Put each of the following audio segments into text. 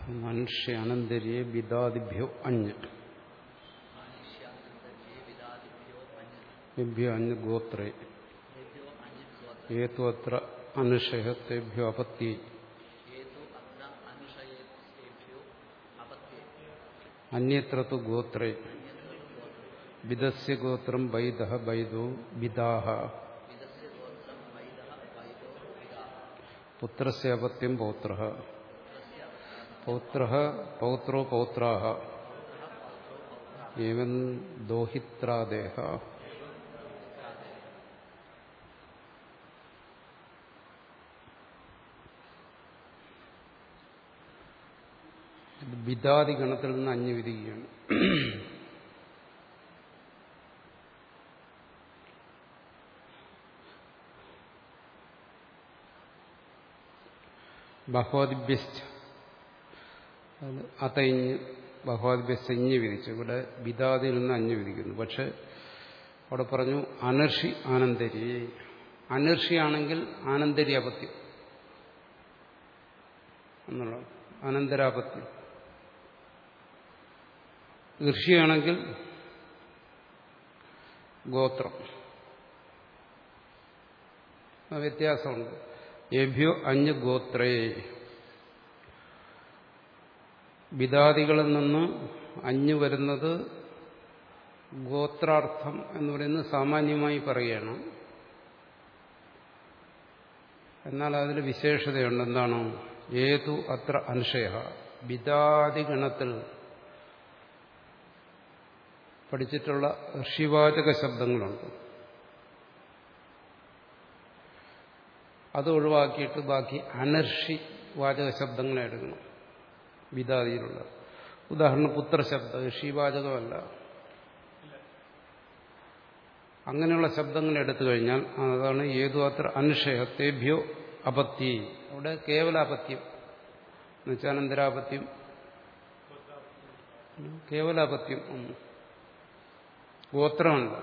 മനുഷ്യ അനന്തര്യെ വിദാദിഭ്യോ അഞ്ഞ് വിഭ്യോ അഞ്ഞ് ഗോത്രേ ഏത്വത്ര അനുഷയത്തെഭ്യോ അപത്തി അന്യത്ര തു ഗോത്രേ വിദസ്യ ഗോത്രം വൈദ വൈദോ വിദാഹ പുത്രസ്യ അപത്യം പൗത്ര പൗത്ര പൗത്രോ പൗത്രാഹ ഏവൻ ദോഹിത്രാദേഹ വിദാദി ഗണത്തിൽ നിന്ന് അഞ്ഞു വിധിക്കുകയാണ് ബഹ്വാദിഭ്യസ്ഥ അതയിഞ്ഞ് ബഹ്വാദിഭ്യസ്ഥ ഇഞ്ഞ് വിധിച്ചു ഇവിടെ വിദാദിയിൽ നിന്ന് അഞ്ഞ് വിധിക്കുന്നു പക്ഷെ അവിടെ പറഞ്ഞു അനർഷി ആനന്ദരി അനർഷിയാണെങ്കിൽ ആനന്ദരി അപത്യം എന്നുള്ളത് അനന്തരാപത്യം ഋഷിയാണെങ്കിൽ ഗോത്രം വ്യത്യാസമുണ്ട് ഏഭ്യോ അഞ്ഞ് ഗോത്രേ വിദാദികളിൽ നിന്ന് അഞ്ഞു വരുന്നത് ഗോത്രാർത്ഥം എന്ന് പറയുന്നത് സാമാന്യമായി പറയുകയാണ് എന്നാൽ അതിൽ വിശേഷതയുണ്ട് എന്താണ് ഏതു അത്ര അനുഷയ വിദാദിഗണത്തിൽ പഠിച്ചിട്ടുള്ള ഋഷിവാചക ശബ്ദങ്ങളുണ്ട് അത് ഒഴിവാക്കിയിട്ട് ബാക്കി അനർഷി വാചക ശബ്ദങ്ങളെ എടുക്കണം വിദാതിയിലുള്ള ഉദാഹരണം പുത്രശബ്ദം ഋഷിവാചകമല്ല അങ്ങനെയുള്ള ശബ്ദങ്ങൾ എടുത്തു കഴിഞ്ഞാൽ അതാണ് ഏതു അത്ര അനുഷയ തേഭ്യോ അപത്തി അവിടെ കേവല അപത്യം എന്നുവെച്ചാൽ അനന്തരാപത്യം കേവലാപത്യം ഒന്ന് ഗോത്രമല്ല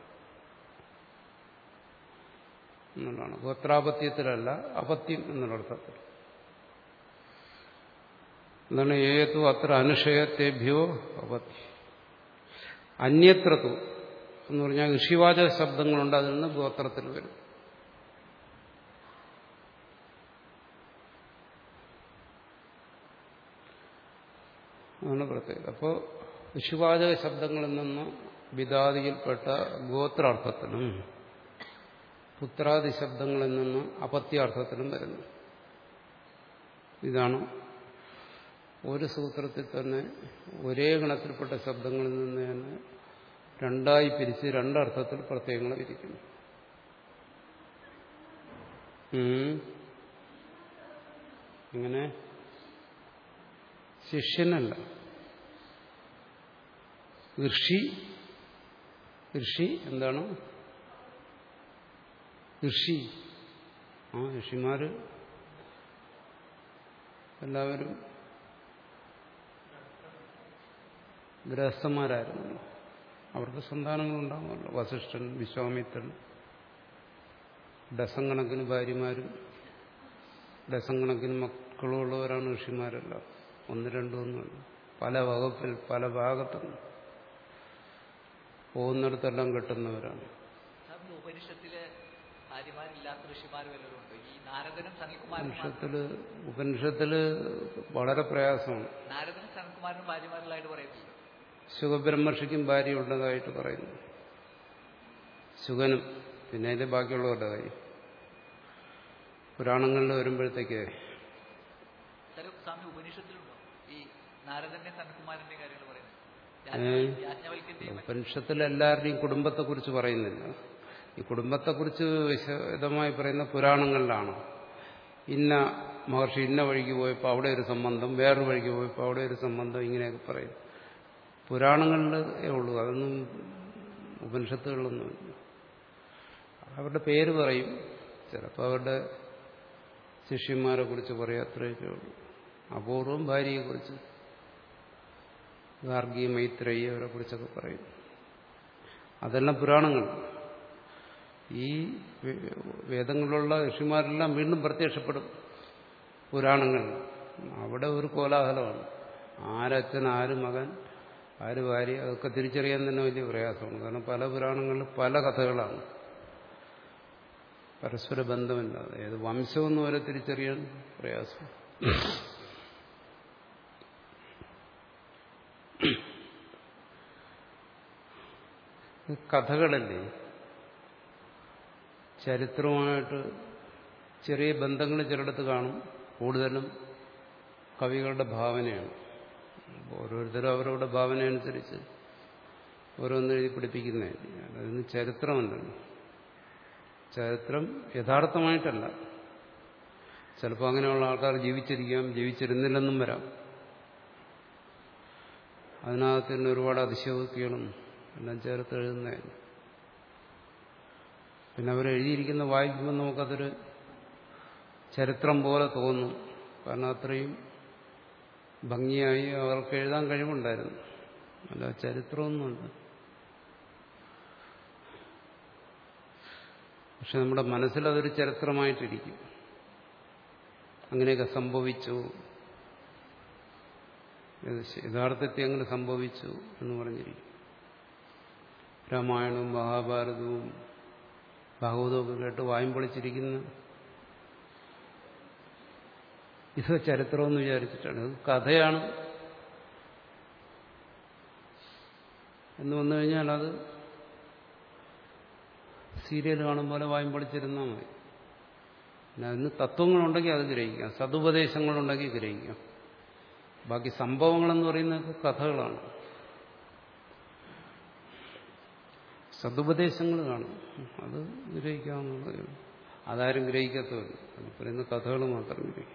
എന്നുള്ളതാണ് ഗോത്രാപത്യത്തിലല്ല അപത്യം എന്നുള്ള അർത്ഥത്തിൽ എന്താണ് ഏതു അത്ര അനുഷയത്തേഭ്യോ അപത്യം അന്യത്രത്തു എന്ന് പറഞ്ഞാൽ ഋഷിവാചക ശബ്ദങ്ങളുണ്ട് അതിൽ നിന്ന് ഗോത്രത്തിൽ വരും അതാണ് പ്രത്യേകത അപ്പോൾ ഋഷിവാചക ശബ്ദങ്ങളിൽ നിന്ന് വിദാദിയിൽപ്പെട്ട ഗോത്രാർത്ഥത്തിനും പുത്രാദി ശബ്ദങ്ങളിൽ നിന്ന് അപത്യാർത്ഥത്തിനും വരുന്നു ഇതാണ് ഒരു സൂത്രത്തിൽ തന്നെ ഒരേ ഗണത്തിൽപ്പെട്ട ശബ്ദങ്ങളിൽ നിന്ന് തന്നെ രണ്ടായി പിരിച്ച് രണ്ടർത്ഥത്തിൽ പ്രത്യേകങ്ങൾ ഇരിക്കുന്നു ഇങ്ങനെ ശിഷ്യനല്ല ഋഷി ഋഷി എന്താണ് ഋഷി ആ ഋഷിമാര് എല്ലാവരും ഗൃഹസ്ഥന്മാരായിരുന്നു അവർക്ക് സന്താനങ്ങളുണ്ടാകുമല്ലോ വസിഷ്ഠൻ വിശ്വാമിത്രൻ ഡസം കണക്കിന് ഭാര്യമാരും ഡസം കണക്കിന് മക്കളും ഉള്ളവരാണ് ഋഷിമാരെല്ലാം ഒന്ന് രണ്ടൊന്നുമല്ല പല വകുപ്പിൽ പല ഭാഗത്തും പോകുന്നിടത്തെല്ലാം കിട്ടുന്നവരാണ് ഉപനിഷത്തില് ഭാര്യമാരില്ലാത്ത ഋഷിമാർ വല്ലവരും ഉണ്ടോ ഈ നാരദനും സനൽകുമാരനും ഉപനിഷത്തില് ഉപനിഷത്തില് വളരെ പ്രയാസമാണ് നാരദനും സനൽകുമാരനും ഭാര്യമാരിലായിട്ട് പറയുന്നില്ല ശുഖബ്രഹ്മർഷിക്കും ഭാര്യ ഉള്ളതായിട്ട് പറയുന്നു ശുഖനും പിന്നെ അതിന്റെ ബാക്കിയുള്ളവരുടെ കാര്യം പുരാണങ്ങളിൽ വരുമ്പോഴത്തേക്ക് തരും സ്വാമി ഉപനിഷത്തിലുണ്ടോ ഈ നാരദന്റെ സനൽകുമാരന്റെ കാര്യങ്ങൾ പറയുന്നത് ഏ? യാജ്ഞവൽക്കിന്റെയും ഉപനിഷത്തിൽ എല്ലാവരുടെയും കുടുംബത്തെക്കുറിച്ച് പറയുന്നില്ല ഈ കുടുംബത്തെക്കുറിച്ച് വിശദമായി പറയുന്ന പുരാണങ്ങളിലാണ് ഇന്ന മഹർഷി ഇന്ന വഴിക്ക് പോയപ്പോൾ അവിടെ ഒരു സംബന്ധം വേറൊരു വഴിക്ക് പോയപ്പോൾ അവിടെ ഒരു സംബന്ധം ഇങ്ങനെയൊക്കെ പറയും പുരാണങ്ങളിലേ ഉള്ളൂ അതൊന്നും ഉപനിഷത്തുകളിലൊന്നുമില്ല അവരുടെ പേര് പറയും ചിലപ്പോൾ അവരുടെ ശിഷ്യന്മാരെ കുറിച്ച് പറയും അത്രയൊക്കെ ഉള്ളൂ അപൂർവം ഭാര്യയെക്കുറിച്ച് ഗാർഗി മൈത്രേയി അവരെ കുറിച്ചൊക്കെ പറയും അതെല്ലാം പുരാണങ്ങൾ ഈ വേ- വേദങ്ങളിലുള്ള ഋഷിമാരെല്ലാം വീണ്ടും പ്രത്യക്ഷപ്പെടും പുരാണങ്ങളിൽ അവിടെ ഒരു കോലാഹലമാണ് ആരച്ഛൻ ആര് മകൻ ആര് ഭാര്യ അതൊക്കെ തിരിച്ചറിയാൻ തന്നെ വലിയ പ്രയാസമാണ് കാരണം പല പുരാണങ്ങളിൽ പല കഥകളാണ് പരസ്പര ബന്ധമില്ലാതെ ഏത് വംശമൊന്നും വരെ തിരിച്ചറിയാൻ പ്രയാസം കഥകളല്ലേ ചരിത്രവുമായിട്ട് ചെറിയ ബന്ധങ്ങൾ ചിലയിടത്ത് കാണും കൂടുതലും കവികളുടെ ഭാവനയാണ് അപ്പോൾ ഓരോരുത്തരും അവരവരുടെ ഭാവന അനുസരിച്ച് ഓരോന്ന് എഴുതി പിടിപ്പിക്കുന്നേ അതിന് ചരിത്രമല്ലല്ലോ ചരിത്രം യഥാർത്ഥമായിട്ടല്ല ചിലപ്പോൾ അങ്ങനെയുള്ള ആൾക്കാർ ജീവിച്ചിരിക്കാം ജീവിച്ചിരുന്നില്ലെന്നും വരാം അതിനകത്ത് തന്നെ ഒരുപാട് അതിശയോക്തികളും എല്ലാം ചേർത്ത് എഴുതുന്നതായിരുന്നു പിന്നെ അവരെഴുതിയിരിക്കുന്ന വായിക്കുമ്പോൾ നമുക്കതൊരു ചരിത്രം പോലെ തോന്നും കാരണം അത്രയും ഭംഗിയായി അവർക്ക് എഴുതാൻ കഴിവുണ്ടായിരുന്നു അല്ല ചരിത്രമൊന്നുമല്ല പക്ഷെ നമ്മുടെ മനസ്സിൽ അതൊരു ചരിത്രമായിട്ടിരിക്കും അങ്ങനെയൊക്കെ സംഭവിച്ചു യഥാർത്ഥത്തിൽ അങ്ങനെ സംഭവിച്ചു എന്ന് പറഞ്ഞിരിക്കും രാമായണവും മഹാഭാരതവും ഭാഗവതവും ഒക്കെ കേട്ട് വായും പൊളിച്ചിരിക്കുന്ന ഇത് ചരിത്രമെന്ന് വിചാരിച്ചിട്ടാണ് ഇത് കഥയാണ് എന്ന് വന്നു കഴിഞ്ഞാൽ അത് സീരിയൽ കാണും പോലെ വായും പൊളിച്ചിരുന്നാൽ മതി പിന്നെ അതിന് തത്വങ്ങളുണ്ടെങ്കിൽ അത് ഗ്രഹിക്കാം സതുപദേശങ്ങളുണ്ടെങ്കിൽ ഗ്രഹിക്കാം ബാക്കി സംഭവങ്ങളെന്ന് പറയുന്നത് കഥകളാണ് സതുപദേശങ്ങൾ കാണും അത് ഗ്രഹിക്കാവുന്നതേ ഉള്ളൂ അതാരും ഗ്രഹിക്കത്തുമില്ല അത് പറയുന്ന കഥകൾ മാത്രം ഗ്രഹിക്കും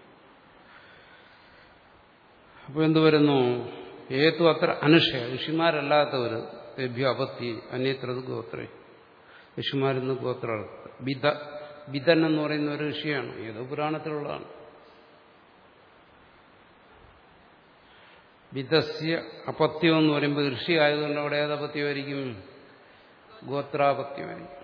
അപ്പോൾ എന്ത് വരുന്നു ഏതു അത്ര അനുഷയ ഋഷിമാരല്ലാത്തവർ ലഭ്യ അപത്തി അന്യത്ര ഗോത്രേ ഋഷിമാരെന്ന് ഗോത്ര ബിദ ബിദൻ എന്ന് പറയുന്ന ഒരു ഋഷിയാണ് ഏതോ പുരാണത്തിലുള്ളതാണ് ബിദസ്യ അപത്യം എന്ന് പറയുമ്പോൾ ഋഷി ആയതുകൊണ്ട് അവിടെ ഏതപത്യമായിരിക്കും ഗോത്രാപത്യമായിരിക്കും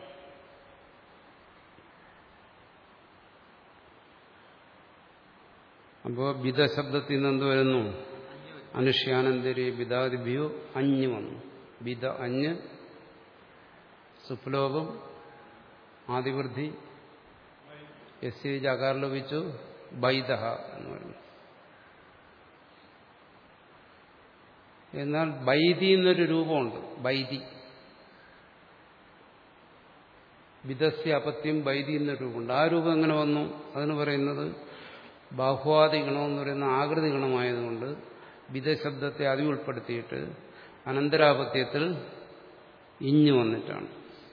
അപ്പോൾ ബിദ ശബ്ദത്തിൽ നിന്ന് എന്ത് വരുന്നു അനുഷ്യാനന്തരി ബിദാദിഭ്യോ അഞ്ഞ് വന്നു ബിദ അഞ്ഞ് സുപ്ലോകം ആദിവൃദ്ധി എസ് ജകാർ ലഭിച്ചു ബൈദ എന്ന് പറയുന്നു എന്നാൽ ബൈദി എന്നൊരു രൂപമുണ്ട് ബൈദി വിദസ്യ അപത്യം ബൈദി എന്നൊരു രൂപമുണ്ട് ആ രൂപം എങ്ങനെ വന്നു അതിന് പറയുന്നത് ബാഹ്വാദി ഗണമെന്ന് പറയുന്ന ആകൃതി ഗണമായതുകൊണ്ട് വിദശബ്ദത്തെ അതി ഉൾപ്പെടുത്തിയിട്ട് അനന്തരാപത്യത്തിൽ ഇഞ്ഞു വന്നിട്ടാണ്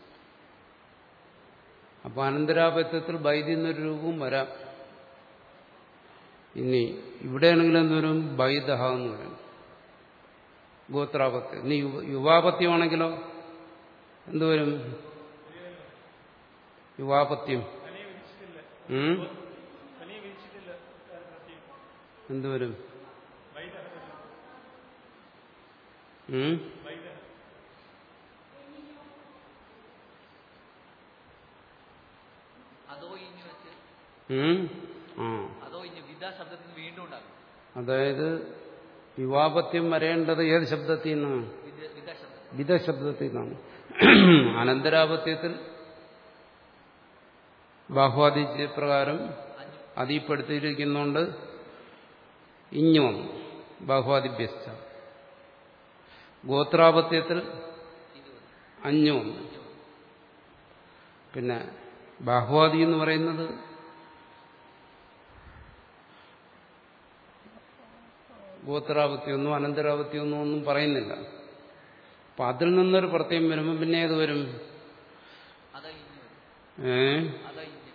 അപ്പോൾ അനന്തരാപത്യത്തിൽ ബൈദി എന്നൊരു രൂപവും വരാം ഇനി ഇവിടെയാണെങ്കിൽ എന്തോരും ബൈദഹ എന്ന് പറയും ഗോത്രാപത്യം ഇനി യുവാപത്യമാണെങ്കിലോ എന്തുവരും യുവാപത്യം എന്തുവരും അതോ ഇഞ്ഞു വെച്ച് ആ അതോ ഇഞ്ഞു വിദ ശബ്ദത്തിന് വീണ്ടും ഉണ്ടാകും അതായത് യുവാപത്യം വരേണ്ടത് ഏത് ശബ്ദത്തിൽ നിന്നാണ് വിദ വിദ ശബ്ദം വിധ ശബ്ദത്തിൽ നിന്നാണ് അനന്തരാപത്യത്തിൽ ബാഹ്വാദി പ്രകാരം അഞ്ഞു അതിപ്പെടുത്തിയിരിക്കുന്നതുകൊണ്ട് ഇഞ്ഞു വന്നു ബാഹ്വാദിഭ്യസ്ത ഗോത്രാപത്യത്തിൽ ഇത് വന്നു. അഞ്ഞു വന്നു പിന്നെ ബാഹ്വാദി എന്ന് പറയുന്നത് ഗോത്രാപത്യമൊന്നും അനന്തരാപത്യമൊന്നും ഒന്നും പറയുന്നില്ല അപ്പൊ അതിൽ നിന്നൊരു പ്രത്യം വരുമ്പോൾ പിന്നെ ഏത് വരും അതാ ഇഞ്ഞു വരും ഏ അതാ ഇഞ്ഞു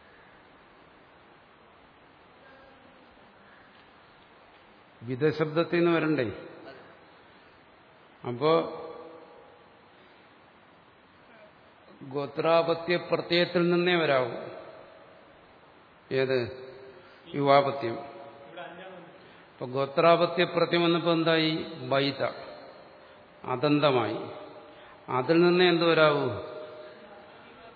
വിധശബ്ദത്തിൽ നിന്ന് വരണ്ടേ അതെ അപ്പോ ഗോത്രാപത്യ പ്രത്യയത്തിൽ നിന്നേ വരാവൂ ഏത് യുവാപത്യം അപ്പൊ ഗോത്രാപത്യ പ്രത്യം വന്നപ്പോ എന്തായി ബൈത അതന്തമായി അതിൽ നിന്നേ എന്ത് വരാവൂ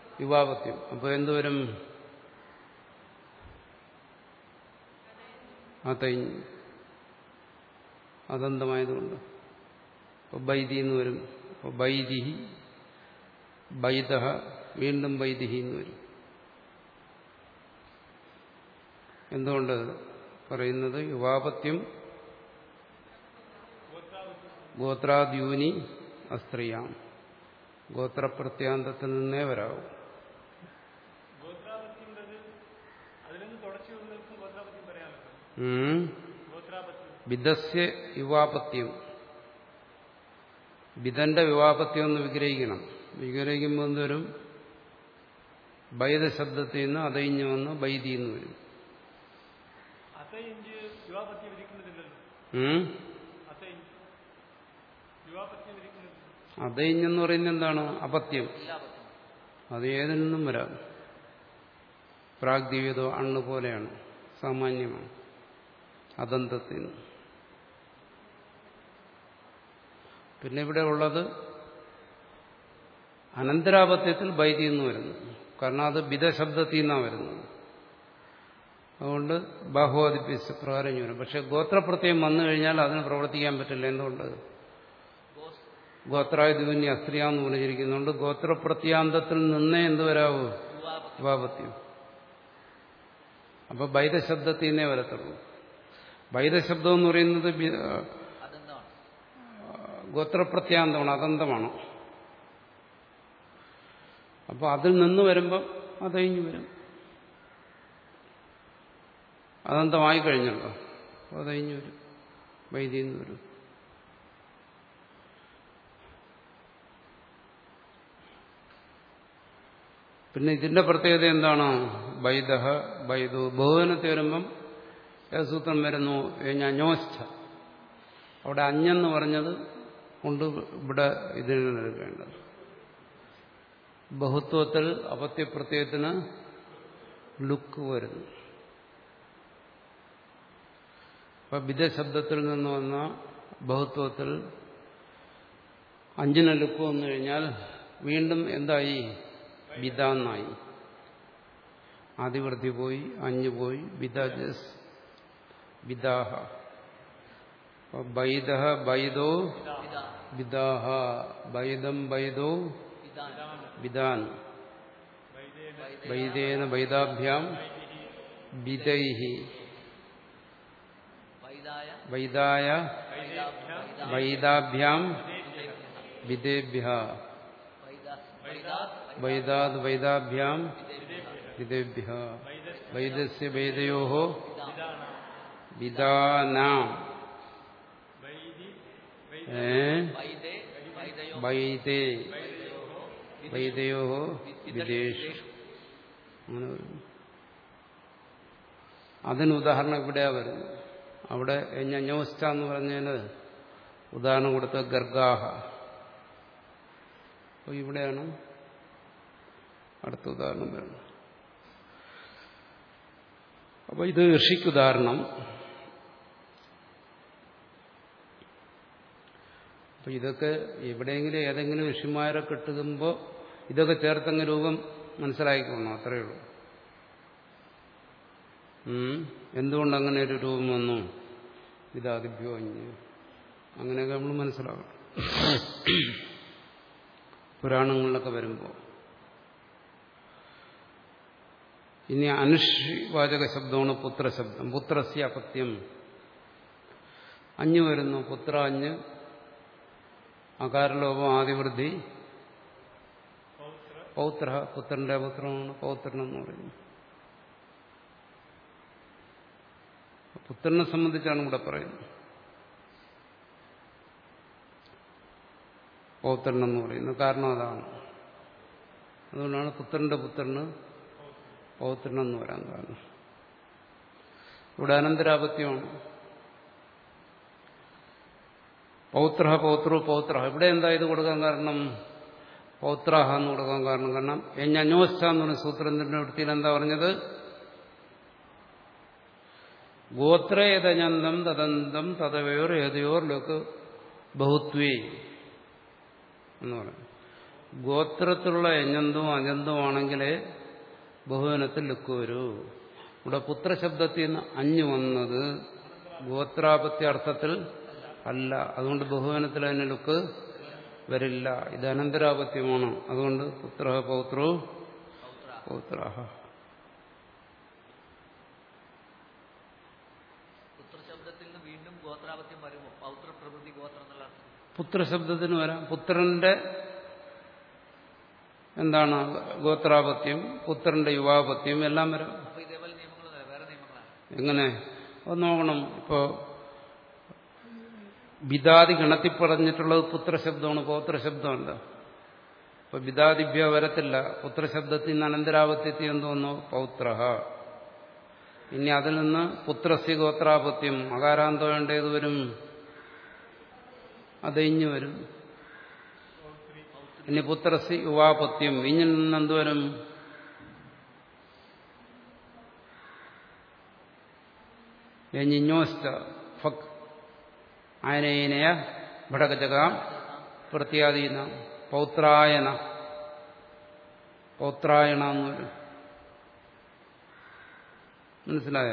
യുവാപത്യം അപ്പൊ എന്തുവരും അതൈഞ്ഞ് അതന്തമായതുകൊണ്ട് ഇപ്പോൾ ബൈദി എന്ന് വരും അപ്പോൾ ബൈദിഹി ബൈദ വീണ്ടും ബൈദിഹി എന്ന് വരും എന്തുകൊണ്ട് പറയുന്നത് യുവാപത്യം ഗോത്രാദ്യൂനി അസ്ത്രീയാം ഗോത്രപ്രത്യാന്തത്തിൽ നിന്നേ വരാവൂ ഗോത്രാപത്യമുള്ളത് അതിൽ നിന്ന് തുടച്ചു വന്നവർക്കും ഗോത്രാപത്യം പറയാമല്ലോ ഉം. ഗോത്രാപത്യം ബിദസ്യ യുവാപത്യം ബിദന്റെ യുവാപത്യം എന്ന് വിഗ്രഹിക്കണം വിഗ്രഹിക്കുമ്പോൾ എന്തോരും ബൈദ ശബ്ദത്തിൽ നിന്ന് അതയിഞ്ഞു വന്ന് ബൈദി എന്ന് വരും അത്തയിഞ്ച് യുവാപത്യം വിധിക്കുന്നതില്ലല്ലോ ഉം? അത്തയിഞ്ച് യുവാപത്യം വിധിക്കുന്നില്ല അതയിഞ്ഞെന്ന് പറയുന്നത് എന്താണ് അപത്യം എല്ലാ പത്തും അത് ഏതിൽ നിന്നും വരാം പ്രാഗ്ദീവ്യതോ അണ്ണ് പോലെയാണ് സാമാന്യമാണ് അതന്തത്തിൽ നിന്ന് പിന്നെ ഇവിടെ ഉള്ളത് അനന്തരാപത്യത്തിൽ ബൈതി എന്ന് വരുന്നു കാരണം അത് ബിദശബ്ദത്തിൽ നിന്നാണ് വരുന്നത് അതുകൊണ്ട് ബാഹുവാദിപ്യ പ്രകാരം ഇങ്ങനെ വരും പക്ഷെ ഗോത്രപ്രത്യയം വന്നു കഴിഞ്ഞാൽ അതിന് പ്രവർത്തിക്കാൻ പറ്റില്ല എന്തുകൊണ്ട് ഗോസ് ഗോത്രായുധുവിനെ അസ്ത്രീയ എന്ന് പറഞ്ഞിരിക്കുന്നുണ്ട് ഗോത്രപ്രത്യാന്തത്തിൽ നിന്നേ എന്ത് വരാവൂ യുവാപത്യം ഉപാപത്യം അപ്പൊ ബൈദശബ്ദത്തിൽ നിന്നേ വരത്തുള്ളൂ ബൈദശബ്ദം എന്ന് പറയുന്നത് ബി- അതെന്താണ് ഗോത്രപ്രത്യാന്തമാണ് അതന്തമാണ് അപ്പൊ അതിൽ നിന്ന് വരുമ്പം അതഴിഞ്ഞു വരും അതന്തമായി കഴിഞ്ഞല്ലോ അപ്പൊ അതഴിഞ്ഞു വരും വൈദ്യന്ന് വരും പിന്നെ ഇതിന്റെ പ്രത്യേകത എന്താണ് ബൈദഹ ബൈദു ബഹുവനത്തിൽ വരുമ്പം ഏത് സൂത്രം വരുന്നു ഞോസ്ഥ അവിടെ അഞ്ഞെന്ന് പറഞ്ഞത് കൊണ്ട് ഇവിടെ ഇതിന് നൽകേണ്ടത് ബഹുത്വത്തിൽ അപത്യപ്രത്യയത്തിന് ലുക്ക് വരുന്നു അപ്പൊ ബിദശബ്ദത്തിൽ നിന്ന് വന്ന ബഹുത്വത്തിൽ അഞ്ചിന് ലുക്ക് വന്നു കഴിഞ്ഞാൽ വീണ്ടും എന്തായി ബിദാന്നായി ആദിവൃത്തി പോയി അഞ്ഞ് പോയി ബിദാജസ് ബിദാഹ അപ്പൊ ബൈദഹ ബൈദോ പിതാ ബിദാഹ ബൈദം ബൈദോ പിതാൻ ബിദാൻ ബൈദേന ബൈദാഭ്യാം ബിദൈഹി വൈദായ വൈദായ വൈദാ വൈദാ വൈദാഭ്യാം ബിദേഭ്യ വൈദാസ് വൈദാസ് വൈദാത് വൈദാഭ്യാം ബിദേഭ്യ വൈദസ്യ വൈദയോ വിദാനാം ഏ വൈദേ വൈദയോ വൈദേ വൈദയോ വിദേശു അങ്ങനെ വരും അതിന് ഉദാഹരണം ഇവിടെയാ വരുന്നത് അവിടെ ഞോസ്റ്റ എന്ന് പറഞ്ഞതിന് ഉദാഹരണം കൊടുത്ത ഗർഗാഹ അപ്പോൾ ഇവിടെയാണ് അടുത്ത ഉദാഹരണം വരുന്നത് അപ്പോൾ ഇത് ഋഷിക്കുദാഹരണം അപ്പൊ ഇതൊക്കെ എവിടെയെങ്കിലും ഏതെങ്കിലും ഋഷിമാരെ കെട്ടുകുമ്പോൾ ഇതൊക്കെ ചേർത്തങ്ങ് രൂപം മനസ്സിലാക്കിക്കൊള്ളണം അത്രയേ ഉള്ളൂ ഉം. എന്തുകൊണ്ട് അങ്ങനെ ഒരു രൂപം വന്നു ഇതാദിഭ്യോ അഞ്ഞ് അങ്ങനെയൊക്കെ നമ്മൾ മനസ്സിലാക്കണം പുരാണങ്ങളിലൊക്കെ വരുമ്പോൾ ഇനി അനുഷ്വാചക ശബ്ദമാണ് പുത്രശബ്ദം പുത്രസ്യ അപത്യം അഞ്ഞ് വരുന്നു പുത്ര അഞ്ഞ് അകാരലോപം ആദിവൃദ്ധി പൗത്ര പുത്രന്റെ പുത്രമാണ് പൗത്രൻ എന്ന് പറയുന്നത് പുത്രനെ സംബന്ധിച്ചാണ് ഇവിടെ പറയുന്നത് പൗത്രൻ എന്ന് പറയുന്നത് കാരണം അതാണ് അതുകൊണ്ടാണ് പുത്രന്റെ പുത്രന് പൗത്രൻ എന്ന് വരാൻ കാരണം ഇവിടെ അനന്തരാപത്യമാണ് പൗത്ര പൗത്ര പൗത്ര ഇവിടെ എന്താ ഇത് കൊടുക്കാൻ കാരണം പൗത്രാഹ എന്ന് കൊടുക്കാൻ കാരണം കാരണം എഞ്ഞോസ്ഥ എന്ന് പറഞ്ഞ സൂത്രത്തിന്റെ വൃത്തിയിൽ എന്താ പറഞ്ഞത് ഗോത്രേതഞ്ഞന്തം തദന്തം തദവയോർ ഏതയോർ ലോക്ക് ബഹുത്വേ എന്ന് പറയും ഗോത്രത്തിലുള്ള എഞ്ഞന്തവും അജന്തവും ആണെങ്കിലേ ബഹുവനത്തിൽ ലുക്ക് വരൂ ഇവിടെ പുത്രശബ്ദത്തിൽ നിന്ന് അഞ്ഞു വന്നത് ഗോത്രാപത്യ അർത്ഥത്തിൽ അല്ല അതുകൊണ്ട് ബഹുവനത്തിൽ അതിന് ലുക്ക് വരില്ല ഇത് അനന്തരാപത്യമാണ് അതുകൊണ്ട് പുത്ര പൗത്രോ പൗത്ര പുത്രശബ്ദത്തിൽ നിന്ന് വീണ്ടും ഗോത്രാപത്യം വരുമോ പൗത്ര പ്രകൃതി ഗോത്രം എന്നുള്ള അർത്ഥം പുത്രശബ്ദത്തിന് വരാം പുത്രന്റെ എന്താണ് ഗോത്രാപത്യം പുത്രന്റെ യുവാപത്യം എല്ലാം വരാം അപ്പൊ ഇതേപോലെ നിയമങ്ങളൊന്നുമില്ല വേറെ നിയമങ്ങളാണ് എങ്ങനെ അത് നോക്കണം ഇപ്പോ ബിദാദി ഗണത്തിൽ പറഞ്ഞിട്ടുള്ളത് പുത്രശബ്ദമാണ് പൗത്രശബ്ദമല്ല ഇപ്പൊ ബിദാദിഭ്യ വരത്തില്ല പുത്രശബ്ദത്തിൽ നിന്ന് അനന്തരാപത്യത്തിൽ എന്തോന്നു പൗത്ര ഇനി അതിൽ നിന്ന് പുത്രസ്യ ഗോത്രാപത്യം അകാരാന്തം വേണ്ടത് വരും അത് ഇഞ്ഞു വരും ഇനി പുത്രസ്യ യുവാപത്യം ഇഞ്ഞിൽ നിന്ന് എന്ത് വരും യഞ്ഞിഞ്ഞോസ്റ്റ ഫക് ആയനേനയ ഭടകജകാം പ്രത്യാദീന പൗത്രായന പൗത്രായണ എന്ന് വരും മനസ്സിലായോ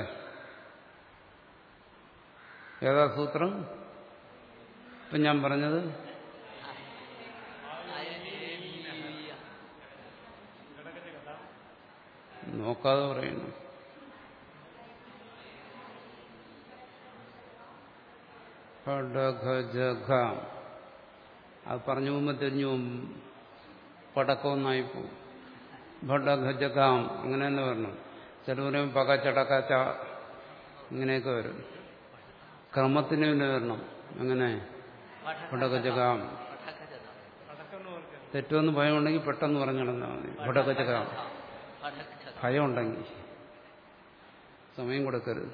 ഏതാ സൂത്രം ഇപ്പം ഞാൻ പറഞ്ഞത് നോക്കാതെ പറയുന്നു പടഖജഘാം അത് പറഞ്ഞു പോകുമ്പോൾ തിരിഞ്ഞു പോകും പടക്കമൊന്നായി പോകും ഭടഖജഘാം അങ്ങനെ തന്നെ വരണം ചില പറയും പക ചടക്കച്ച ഇങ്ങനെയൊക്കെ വരും ക്രമത്തിന് പിന്നെ വരണം അങ്ങനെ ഭടകജകാം പഠക്കജത അടക്കം എന്ന് പറഞ്ഞാൽ തെറ്റൊന്ന് ഭയമുണ്ടെങ്കിൽ പെട്ടെന്ന് പറഞ്ഞു നടന്നാൽ മതി ഭടകജകാം പഠക്കജത ഭയമുണ്ടെങ്കിൽ സമയം കൊടുക്കരുത്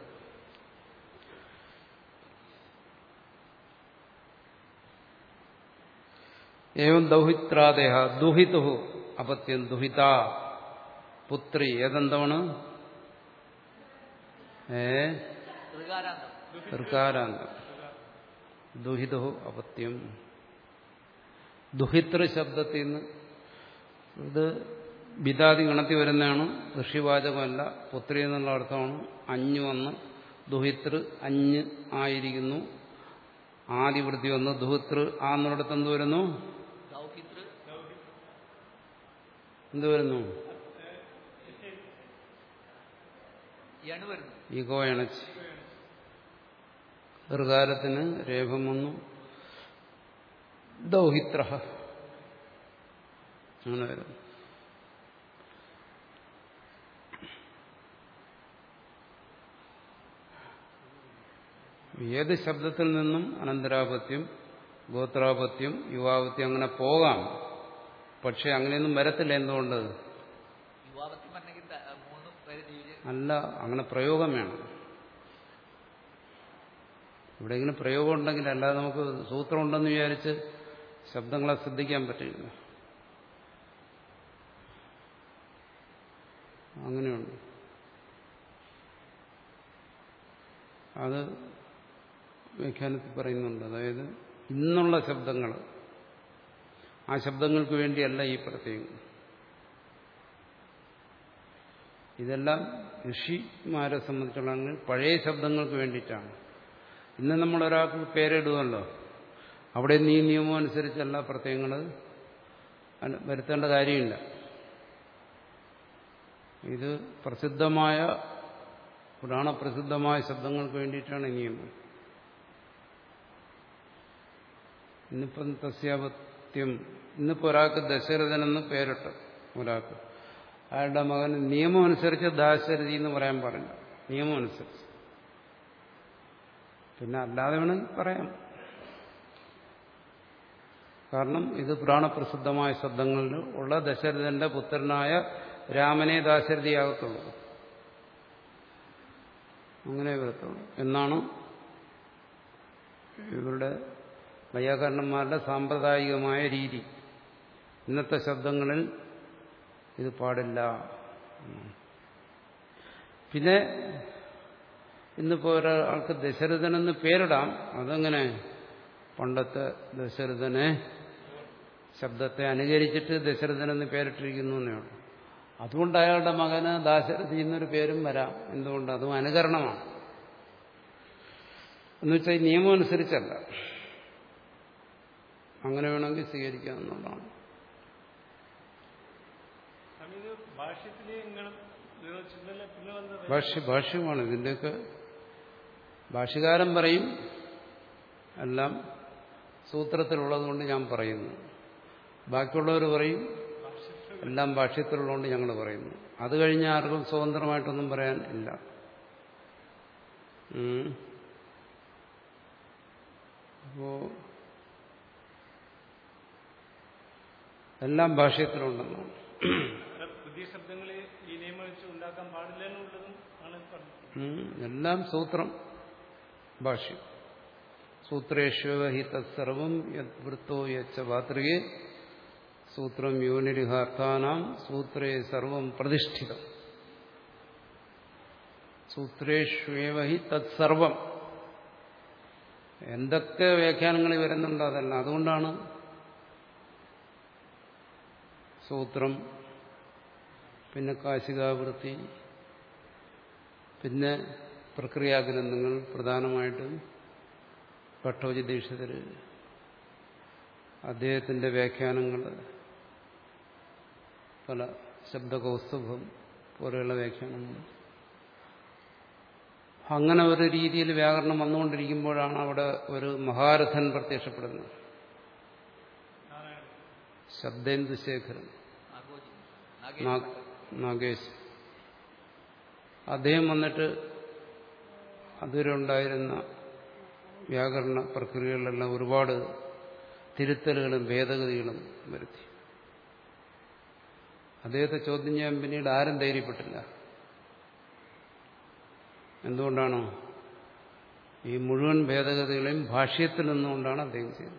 ഏവം ദൗഹിത്രാദേഹ ദുഹിതു അപത്യം ദുഹിത പുത്രി ഏതെന്താണ് ഏ ഋകാരാന്തം ഋകാരാന്തം ദുഹിതു അപത്യം ദുഹിതൃ ശബ്ദത്തിൽ നിന്ന് ഇത് ബിദാദി ഗണത്തിൽ വരുന്നതാണ് ഋഷിവാചകമല്ല പുത്രി എന്നുള്ള അർത്ഥമാണ് അഞ്ഞു വന്ന് ദുഹിതൃ അഞ്ഞ് ആയിരിക്കുന്നു ആദിവൃത്തി വന്ന് ദുഹിതൃ ആ എന്നിടത്ത് എന്ത് വരുന്നു ദൗഹിതൃ എന്ത് വരുന്നു യണു വരുന്നു ഈഗോ ഇണച്ച് ഋകാരത്തിന് രേഖം വന്നു ദൗഹിത്ര അങ്ങനെ വരുന്നു ഏത് ശബ്ദത്തിൽ നിന്നും അനന്തരാപത്യം ഗോത്രാപത്യം യുവാപത്യം അങ്ങനെ പോകാം പക്ഷെ അങ്ങനെയൊന്നും വരത്തില്ല എന്തുകൊണ്ട് യുവാപത്യം പറഞ്ഞെങ്കിൽ ത- മൂന്നും പേര് ജീവിച്ച് അല്ല അങ്ങനെ പ്രയോഗം വേണം എവിടെയെങ്കിലും പ്രയോഗം ഉണ്ടെങ്കിൽ അല്ലാതെ നമുക്ക് സൂത്രം ഉണ്ടെന്ന് വിചാരിച്ച് ശബ്ദങ്ങളെ ശ്രദ്ധിക്കാൻ പറ്റില്ല അങ്ങനെയുണ്ട് അത് വ്യാഖ്യാനത്തിൽ പറയുന്നുണ്ട് അതായത് ഇന്നുള്ള ശബ്ദങ്ങൾ ആ ശബ്ദങ്ങൾക്ക് വേണ്ടിയല്ല ഈ പ്രത്യേകം ഇതെല്ലാം ഋഷിമാരെ സംബന്ധിച്ചുള്ള പഴയ ശബ്ദങ്ങൾക്ക് വേണ്ടിയിട്ടാണ് ഇന്ന് നമ്മൾ ഒരാൾക്ക് പേരിടുമല്ലോ അവിടെ നീ നിയമം അനുസരിച്ചല്ല പ്രത്യയങ്ങൾ അന- വരുത്തേണ്ട കാര്യമില്ല ഇത് പ്രസിദ്ധമായ പുരാണപ്രസിദ്ധമായ ശബ്ദങ്ങൾക്ക് വേണ്ടിയിട്ടാണ് ഈ നിയമം ഇന്നിപ്പം തസ്യാപത്യം ഇന്നിപ്പോൾ ഒരാൾക്ക് ദശരഥനെന്ന് പേരിട്ട് ഒരാൾക്ക് അയാളുടെ മകൻ നിയമം അനുസരിച്ച് ദാശരഥി എന്ന് പറയാൻ പാടില്ല നിയമം അനുസരിച്ച് പിന്നെ അല്ലാതെ വേണമെങ്കിൽ പറയാം കാരണം ഇത് പുരാണപ്രസിദ്ധമായ ശബ്ദങ്ങളിൽ ഉള്ള ദശരഥന്റെ പുത്രനായ രാമനെ ദാശരഥിയാകത്തുള്ളൂ അങ്ങനെ വരത്തുള്ളൂ എന്നാണ് ഇവരുടെ വൈയാകരണന്മാരുടെ സാമ്പ്രദായികമായ രീതി ഇന്നത്തെ ശബ്ദങ്ങളിൽ ഇത് പാടില്ല പിന്നെ ഇന്നിപ്പോ ഒരാൾക്ക് ദശരഥനെന്ന് പേരിടാം അതെങ്ങനെ പണ്ടത്തെ ദശരഥനെ ശബ്ദത്തെ അനുകരിച്ചിട്ട് ദശരഥനെന്ന് പേരിട്ടിരിക്കുന്നു എന്നേ ഉള്ളൂ അതുകൊണ്ട് അയാളുടെ മകന് ദാശരഥി എന്നൊരു പേരും വരാം എന്തുകൊണ്ട് അതും അനുകരണമാണ് എന്നുവെച്ചാൽ ഈ നിയമം അനുസരിച്ചല്ല അങ്ങനെ വേണമെങ്കിൽ സ്വീകരിക്കാവുന്നതാണ് സ്വാമി ഇത് ഭാഷ്യത്തിലെ ഇങ്ങനെ വിവരിച്ചിട്ടുണ്ടല്ലോ പിന്നെ വന്ന ഭാഷ്യ ഭാഷ്യമാണ് ഇതിൻ്റെയൊക്കെ ഭാഷ്യകാരൻ പറയും എല്ലാം സൂത്രത്തിലുള്ളതുകൊണ്ട് ഞാൻ പറയുന്നു ബാക്കിയുള്ളവർ പറയും എല്ലാം ഭാഷ്യത്തിലുള്ളതുകൊണ്ട് ഞങ്ങൾ പറയുന്നു അത് കഴിഞ്ഞ് ആർക്കും സ്വതന്ത്രമായിട്ടൊന്നും പറയാൻ ഇല്ല ഉം. അപ്പോ എല്ലാം ഭാഷ്യത്തിലുണ്ടെന്നാണ് അല്ല, പുതിയ ശബ്ദങ്ങൾ ഈ നിയമം വെച്ച് ഉണ്ടാക്കാൻ പാടില്ല എന്നുള്ളതും ആണ് പറഞ്ഞത് ഉം. എല്ലാം സൂത്രം ഭാഷ്യം സൂത്രേഷ്വ ഹി തത്സർവം യത് വൃത്തോ യച്ച ഭാതൃകെ സൂത്രം യോനിരിഹാർത്ഥാനാം സൂത്രേ സർവം പ്രതിഷ്ഠിതം സൂത്രേഷ്വേവ ഹി തത്സർവം എന്തൊക്കെ വ്യാഖ്യാനങ്ങളിൽ വരുന്നുണ്ടോ അതല്ല അതുകൊണ്ടാണ് സൂത്രം പിന്നെ കാശികാവൃത്തി പിന്നെ പ്രക്രിയാഗ്രന്ഥങ്ങൾ പ്രധാനമായിട്ടും ഭട്ടോജി ദീക്ഷിതർ അദ്ദേഹത്തിന്റെ വ്യാഖ്യാനങ്ങൾ പല ശബ്ദകൗസ്തുഭം പോലെയുള്ള വ്യാഖ്യാനങ്ങൾ അങ്ങനെ ഒരു രീതിയിൽ വ്യാകരണം വന്നുകൊണ്ടിരിക്കുമ്പോഴാണ് അവിടെ ഒരു മഹാരഥൻ പ്രത്യക്ഷപ്പെടുന്നത് ശബ്ദേന്ദുശേഖരൻ നാഗോജി നാ- നാഗേഷ് നാഗേശ് അദ്ദേഹം വന്നിട്ട് അതുവരെ ഉണ്ടായിരുന്ന വ്യാകരണ പ്രക്രിയകളിലെല്ലാം ഒരുപാട് തിരുത്തലുകളും ഭേദഗതികളും വരുത്തി അദ്ദേഹത്തെ ചോദ്യം ചെയ്യാൻ പിന്നീട് ആരും ധൈര്യപ്പെട്ടില്ല എന്തുകൊണ്ടാണ് ഈ മുഴുവൻ ഭേദഗതികളെയും ഭാഷ്യത്തിൽ നിന്നുകൊണ്ടാണ് അദ്ദേഹം ചെയ്തത്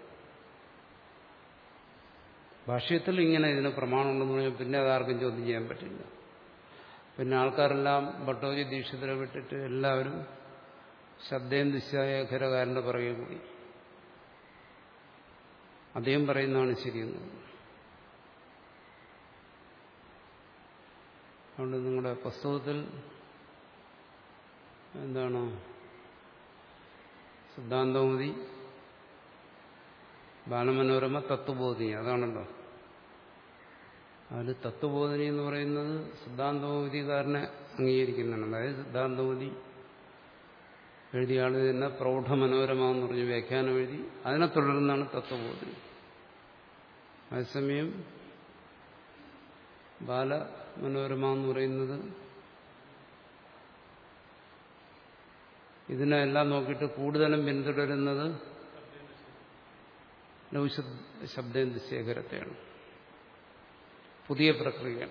ഭാഷ്യത്തിൽ ഇങ്ങനെ ഇതിന് പ്രമാണമുണ്ടെന്ന് പറഞ്ഞാൽ പിന്നെ അതാർക്കും ചോദ്യം ചെയ്യാൻ പറ്റില്ല പിന്നെ ആൾക്കാരെല്ലാം ഭട്ടോജി ദീക്ഷിതരെ വിട്ടിട്ട് എല്ലാവരും ശബ്ദേന്ദുശേഖരകാരന്റെ പുറകെ കൂടി അദ്ദേഹം പറയുന്നതാണ് ശരിയെന്ന് അതുകൊണ്ട് നിങ്ങളുടെ പുസ്തകത്തിൽ എന്താണ് സിദ്ധാന്തമതി ബാലമനോരമ തത്വബോധിനി അതാണല്ലോ അതിൽ തത്വബോധിനി എന്ന് പറയുന്നത് സിദ്ധാന്തമതികാരനെ അംഗീകരിക്കുന്നതാണ് അതായത് സിദ്ധാന്തമതി എഴുതിയ ആൾ തന്നെ പ്രൗഢമനോരമ എന്ന് പറഞ്ഞ് വ്യാഖ്യാനം എഴുതി അതിനെ തുടർന്നാണ് തത്വബോധിനി അതേസമയം ബാലമനോരമ എന്ന് പറയുന്നത് ഇതിനെല്ലാം നോക്കിയിട്ട് കൂടുതലും പിന്തുടരുന്നത് ശബ്ദേന്ദു ശേഖരത്തെയാണ് പുതിയ പ്രക്രിയ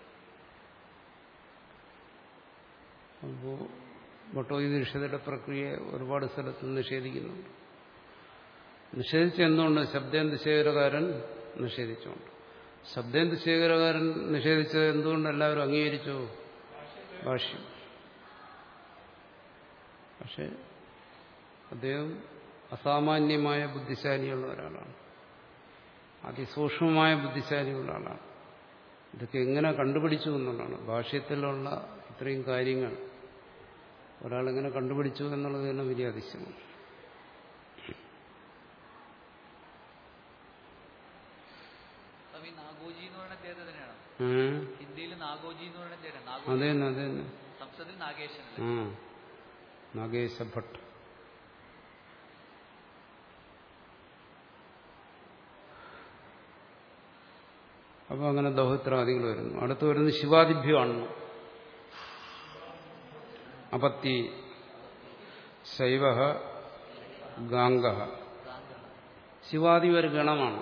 അപ്പോൾ ഭട്ടോജി നിഷേധയുടെ പ്രക്രിയ ഒരുപാട് സ്ഥലത്ത് നിഷേധിക്കുന്നുണ്ട് നിഷേധിച്ച എന്തുകൊണ്ട് ശബ്ദേന്ദു ശേഖരകാരൻ നിഷേധിച്ചുകൊണ്ട് ശബ്ദേന്ദു ശേഖരകാരൻ നിഷേധിച്ചത് എന്തുകൊണ്ട് എല്ലാവരും അംഗീകരിച്ചു ഭാഷ്യം പക്ഷെ അദ്ദേഹം അസാമാന്യമായ ബുദ്ധിശാലിയുള്ള ഒരാളാണ് അതിസൂക്ഷ്മമായ ബുദ്ധിശാലിയുള്ള ആളാണ് ഇതൊക്കെ എങ്ങനെ കണ്ടുപിടിച്ചു എന്നുള്ളതാണ് ഭാഷ്യത്തിലുള്ള ഇത്രയും കാര്യങ്ങൾ ഒരാളെങ്ങനെ കണ്ടുപിടിച്ചു എന്നുള്ളത് തന്നെ വലിയ അതിശയമാണ് സ്വാമി നാഗോജി എന്ന് പറയുന്ന അദ്ദേഹത്തെ തന്നെയാണ് ഏഹ്? ഹിന്ദിയിൽ നാഗോജി എന്ന് പറയുന്ന അദ്ദേഹം അത് നാഗോജി തന്നെ അത് തന്നെ സംസ്കൃതത്തിൽ നാഗേശൻ ആ നാഗേശ ഭട്ട് അപ്പൊ അങ്ങനെ ദൗഹിത്രാദികൾ വരുന്നു അടുത്ത് വരുന്നത് ശിവാദിഭ്യമാണ് അപത്തി ശൈവ ഗാംഗ ശിവാദി ഒരു ഗണമാണ്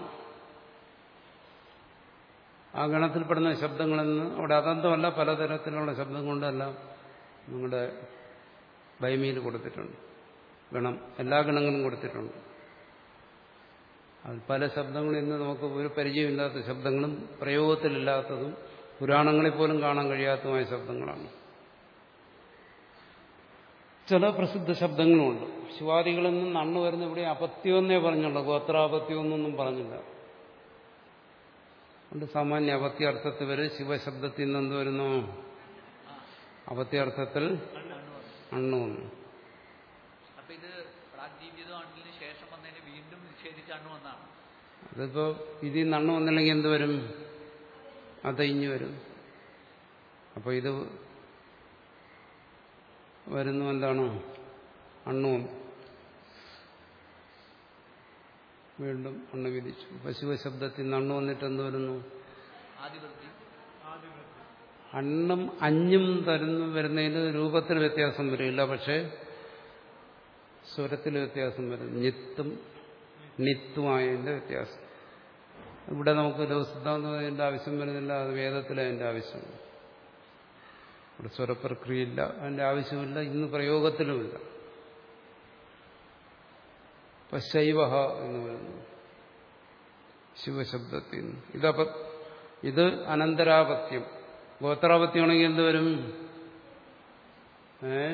ആ ഗണത്തിൽപ്പെടുന്ന ശബ്ദങ്ങളിൽ നിന്ന് അവിടെ അതന്തമല്ല പലതരത്തിലുള്ള ശബ്ദം കൊണ്ടെല്ലാം നിങ്ങളുടെ ബൈമിയിൽ കൊടുത്തിട്ടുണ്ട് ഗണം എല്ലാ ഗണങ്ങളും കൊടുത്തിട്ടുണ്ട് അത് പല ശബ്ദങ്ങളും ഇന്ന് നമുക്ക് ഒരു പരിചയമില്ലാത്ത ശബ്ദങ്ങളും പ്രയോഗത്തിലില്ലാത്തതും പുരാണങ്ങളിൽ പോലും കാണാൻ കഴിയാത്തതുമായ ശബ്ദങ്ങളാണ് ചില പ്രസിദ്ധ ശബ്ദങ്ങളുമുണ്ട് ശിവാദികളിൽ നിന്ന് അണ്ണു വരുന്ന ഇവിടെ അപത്യമെന്നേ പറഞ്ഞുള്ളൂ ഗോത്രാപത്യമൊന്നൊന്നും പറഞ്ഞില്ല അതുകൊണ്ട് സാമാന്യ അവത്യാർത്ഥത്തിൽ വരെ ശിവശബ്ദത്തിൽ നിന്ന് എന്ത് വരുന്നു അവത്യാർത്ഥത്തിൽ അണ്ണു വന്നു അപ്പൊ ഇത് പ്രാഗ്ജീവിതം അണ്ണിന് ശേഷം വന്നതിന് വീണ്ടും നിഷേധിച്ച് അണ്ണു വന്നാണ് അതിപ്പോ ഇതിൽ നിന്ന് അണ്ണു വന്നില്ലെങ്കിൽ എന്ത് വരും അതയിഞ്ഞു വരും അപ്പൊ ഇത് വരുന്നു എന്താണ് അണ്ണു വന്നു വീണ്ടും അണ്ണു വിധിച്ചു അപ്പൊ ശിവശബ്ദത്തിൽ നിന്ന് അണ്ണു വന്നിട്ട് എന്ത് വരുന്നു ആദിവൃത്തി അണ്ണും അഞ്ഞും തരുന്നു വരുന്നതിന് രൂപത്തിൽ വ്യത്യാസം വരില്ല പക്ഷേ സ്വരത്തിൽ വ്യത്യാസം വരും നിത്തും നിത്തുമായതിന്റെ വ്യത്യാസം ഇവിടെ നമുക്ക് ലോകസിദ്ധാന്തത്തിന്റെ ആവശ്യം വരുന്നില്ല അത് വേദത്തിലെ അതിന്റെ ആവശ്യമുണ്ട് ഇവിടെ സ്വരപ്രക്രിയയില്ല അതിന്റെ ആവശ്യമില്ല ഇന്ന് പ്രയോഗത്തിലുമില്ല ഇപ്പൊ ശൈവ എന്ന് പറയുന്നു ശിവശബ്ദത്തിൽ നിന്ന് ഇതപ്പ ഇത് അനന്തരാപത്യം ഗോത്രാപത്യമാണെങ്കിൽ എന്ത് വരും ഏ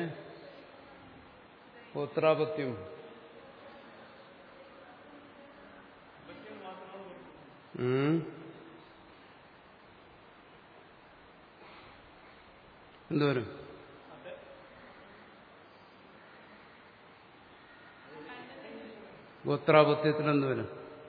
ഗോത്രാപത്യം ഉം. എന്ത് വരും ഗോത്രാപത്യത്തിൽ എന്ത് വരും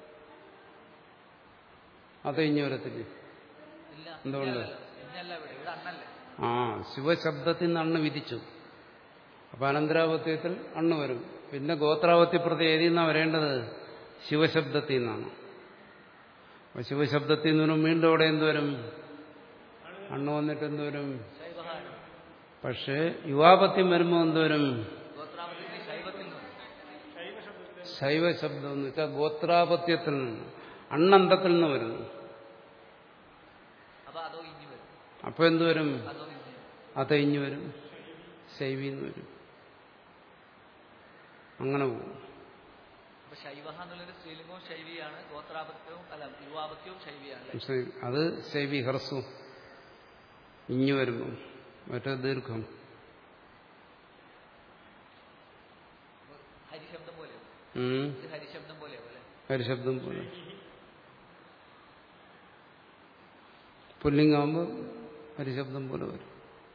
അത് ഇനി വരത്തില്ലേ ഇല്ല എന്തുകൊണ്ട്? ഇന്നല്ല ഇവിടെ ഇവിടെ അണ്ണല്ലേ ആ ശിവശബ്ദത്തിൽ നിന്ന് അണ്ണ് വിധിച്ചു അപ്പൊ അനന്തരാപത്യത്തിൽ അണ്ണ് വരും പിന്നെ ഗോത്രാപത്യപ്രതി ഏതിൽ നിന്നാണ് വരേണ്ടത് ശിവശബ്ദത്തിൽ നിന്നാണ് അപ്പൊ ശിവശബ്ദത്തിൽ നിന്നും വീണ്ടും അവിടെ എന്തുവരും അണ്ണ് വന്നിട്ട് എന്തുവരും ശൈവഹാണ് പക്ഷേ യുവാപത്യം വരുമ്പോൾ എന്തുവരും ഗോത്രാപത്യത്തിൽ ശൈവത്തിൽ നിന്ന് ശൈവശബ്ദം എന്ന് വെച്ചാൽ ഗോത്രാപത്യത്തിൽ നിന്ന് അണ്ണന്തത്തിൽ നിന്ന് വരുന്നു അപ്പൊ അതോ ഇഞ്ഞു വരും അപ്പൊ എന്തുവരും അതോ ഇഞ്ഞു വരും അതയിഞ്ഞു വരും ശൈവിന്ന് വരും അങ്ങനെ പോകും അപ്പൊ ശൈവഹ എന്നുള്ളൊരു സ്ത്രീലിംഗവും ശൈവിയാണ് ഗോത്രാപത്യവും അല്ല യുവാപത്യവും ശൈവിയാണ് അല്ലേ പക്ഷേ അത് ശൈവി ഹ്രസ്വം ഇഞ്ഞു വരുമ്പം മറ്റേ ദീർഘം ഹരിശബ്ദം പോലെ ഉം. ഇത് ഹരിശബ്ദം പോലെ പോലെ ഹരിശബ്ദം പോലെ പുല്ലിംഗാകുമ്പോൾ ഹരിശബ്ദം പോലെ വരും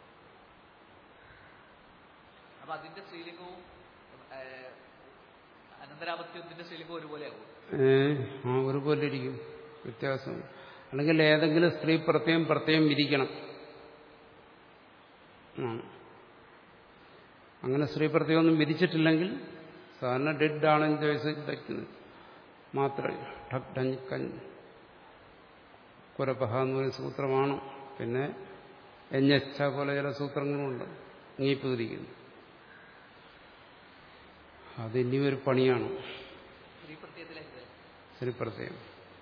അപ്പൊ അതിന്റെ സ്ത്രീലിംഗവും ഏഹ്, അനന്തരാപത്യത്തിന്റെ സ്ത്രീലിംഗവും ഒരുപോലെയാകും ഏ ആ ഒരുപോലെ ഇരിക്കും വ്യത്യാസം അല്ലെങ്കിൽ ഏതെങ്കിലും സ്ത്രീ പ്രത്യേകം പ്രത്യേകം വിരിക്കണം ആ. അങ്ങനെ സ്ത്രീ പ്രത്യേകം ഒന്നും വിരിച്ചിട്ടില്ലെങ്കിൽ സാധാരണ ഡെഡ് ആണെന്ന് ചോദിച്ചത് മാത്രമേ ഠക് ഡഞ്ഞ് കഞ്ഞ് കുരപ്പഹ എന്ന് പറയുന്ന സൂത്രമാണ് പിന്നെ എഞ്ഞച്ച പോലെ ചില സൂത്രങ്ങളുമുണ്ട് നീപ്പ് തിരിക്കുന്നു അത് ഇനി ഒരു പണിയാണ് സ്ത്രീ പ്രത്യയത്തിലേക്ക് ശരി പ്രത്യേകം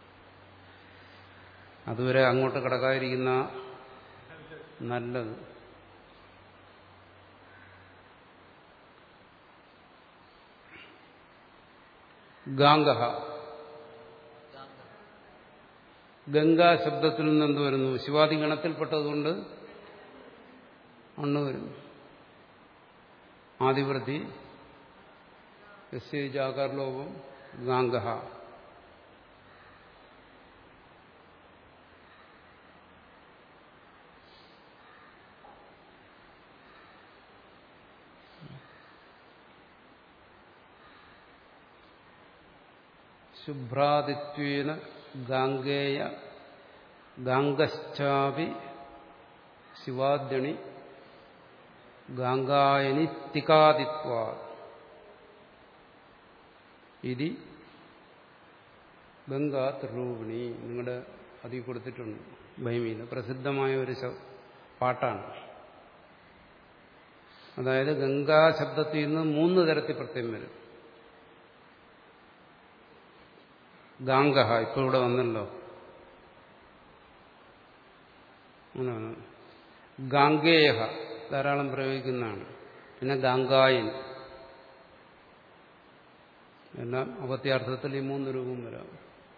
അതുവരെ അങ്ങോട്ട് കിടക്കാതിരിക്കുന്ന നല്ലത് ഗാംഗ ഗംഗാ ശബ്ദത്തിൽ നിന്ന് എന്ത് വരുന്നു ശിവാദി ഗണത്തിൽപ്പെട്ടതുകൊണ്ട് അണ്ണ് വരുന്നു ആദിവൃത്തി യസ്യാകാരലോപം ഗാംഗ ശുഭ്രാദിത്വേന ഗാംഗേയ ഗാംഗശ്ചാപി ശിവാദ്യണി ഗാംഗായനി തികാദിത്വാ ഇതി ഗംഗാ ത്രിരൂപിണി നിങ്ങളുടെ അതിൽ കൊടുത്തിട്ടുണ്ട് ഭൈമിയിൽ പ്രസിദ്ധമായ ഒരു ശ- പാട്ടാണ് അതായത് ഗംഗാ ശബ്ദത്തിൽ നിന്ന് മൂന്ന് തരത്തിൽ പ്രത്യേകം വരും ഗാംഗ ഇപ്പോൾ ഇവിടെ വന്നല്ലോ അങ്ങനെ വന്നു. ഗാംഗേയ ധാരാളം പ്രയോഗിക്കുന്നതാണ് പിന്നെ ഗാംഗായൻ എല്ലാം അവത്യാർത്ഥത്തിൽ ഈ മൂന്ന് രൂപം വരാം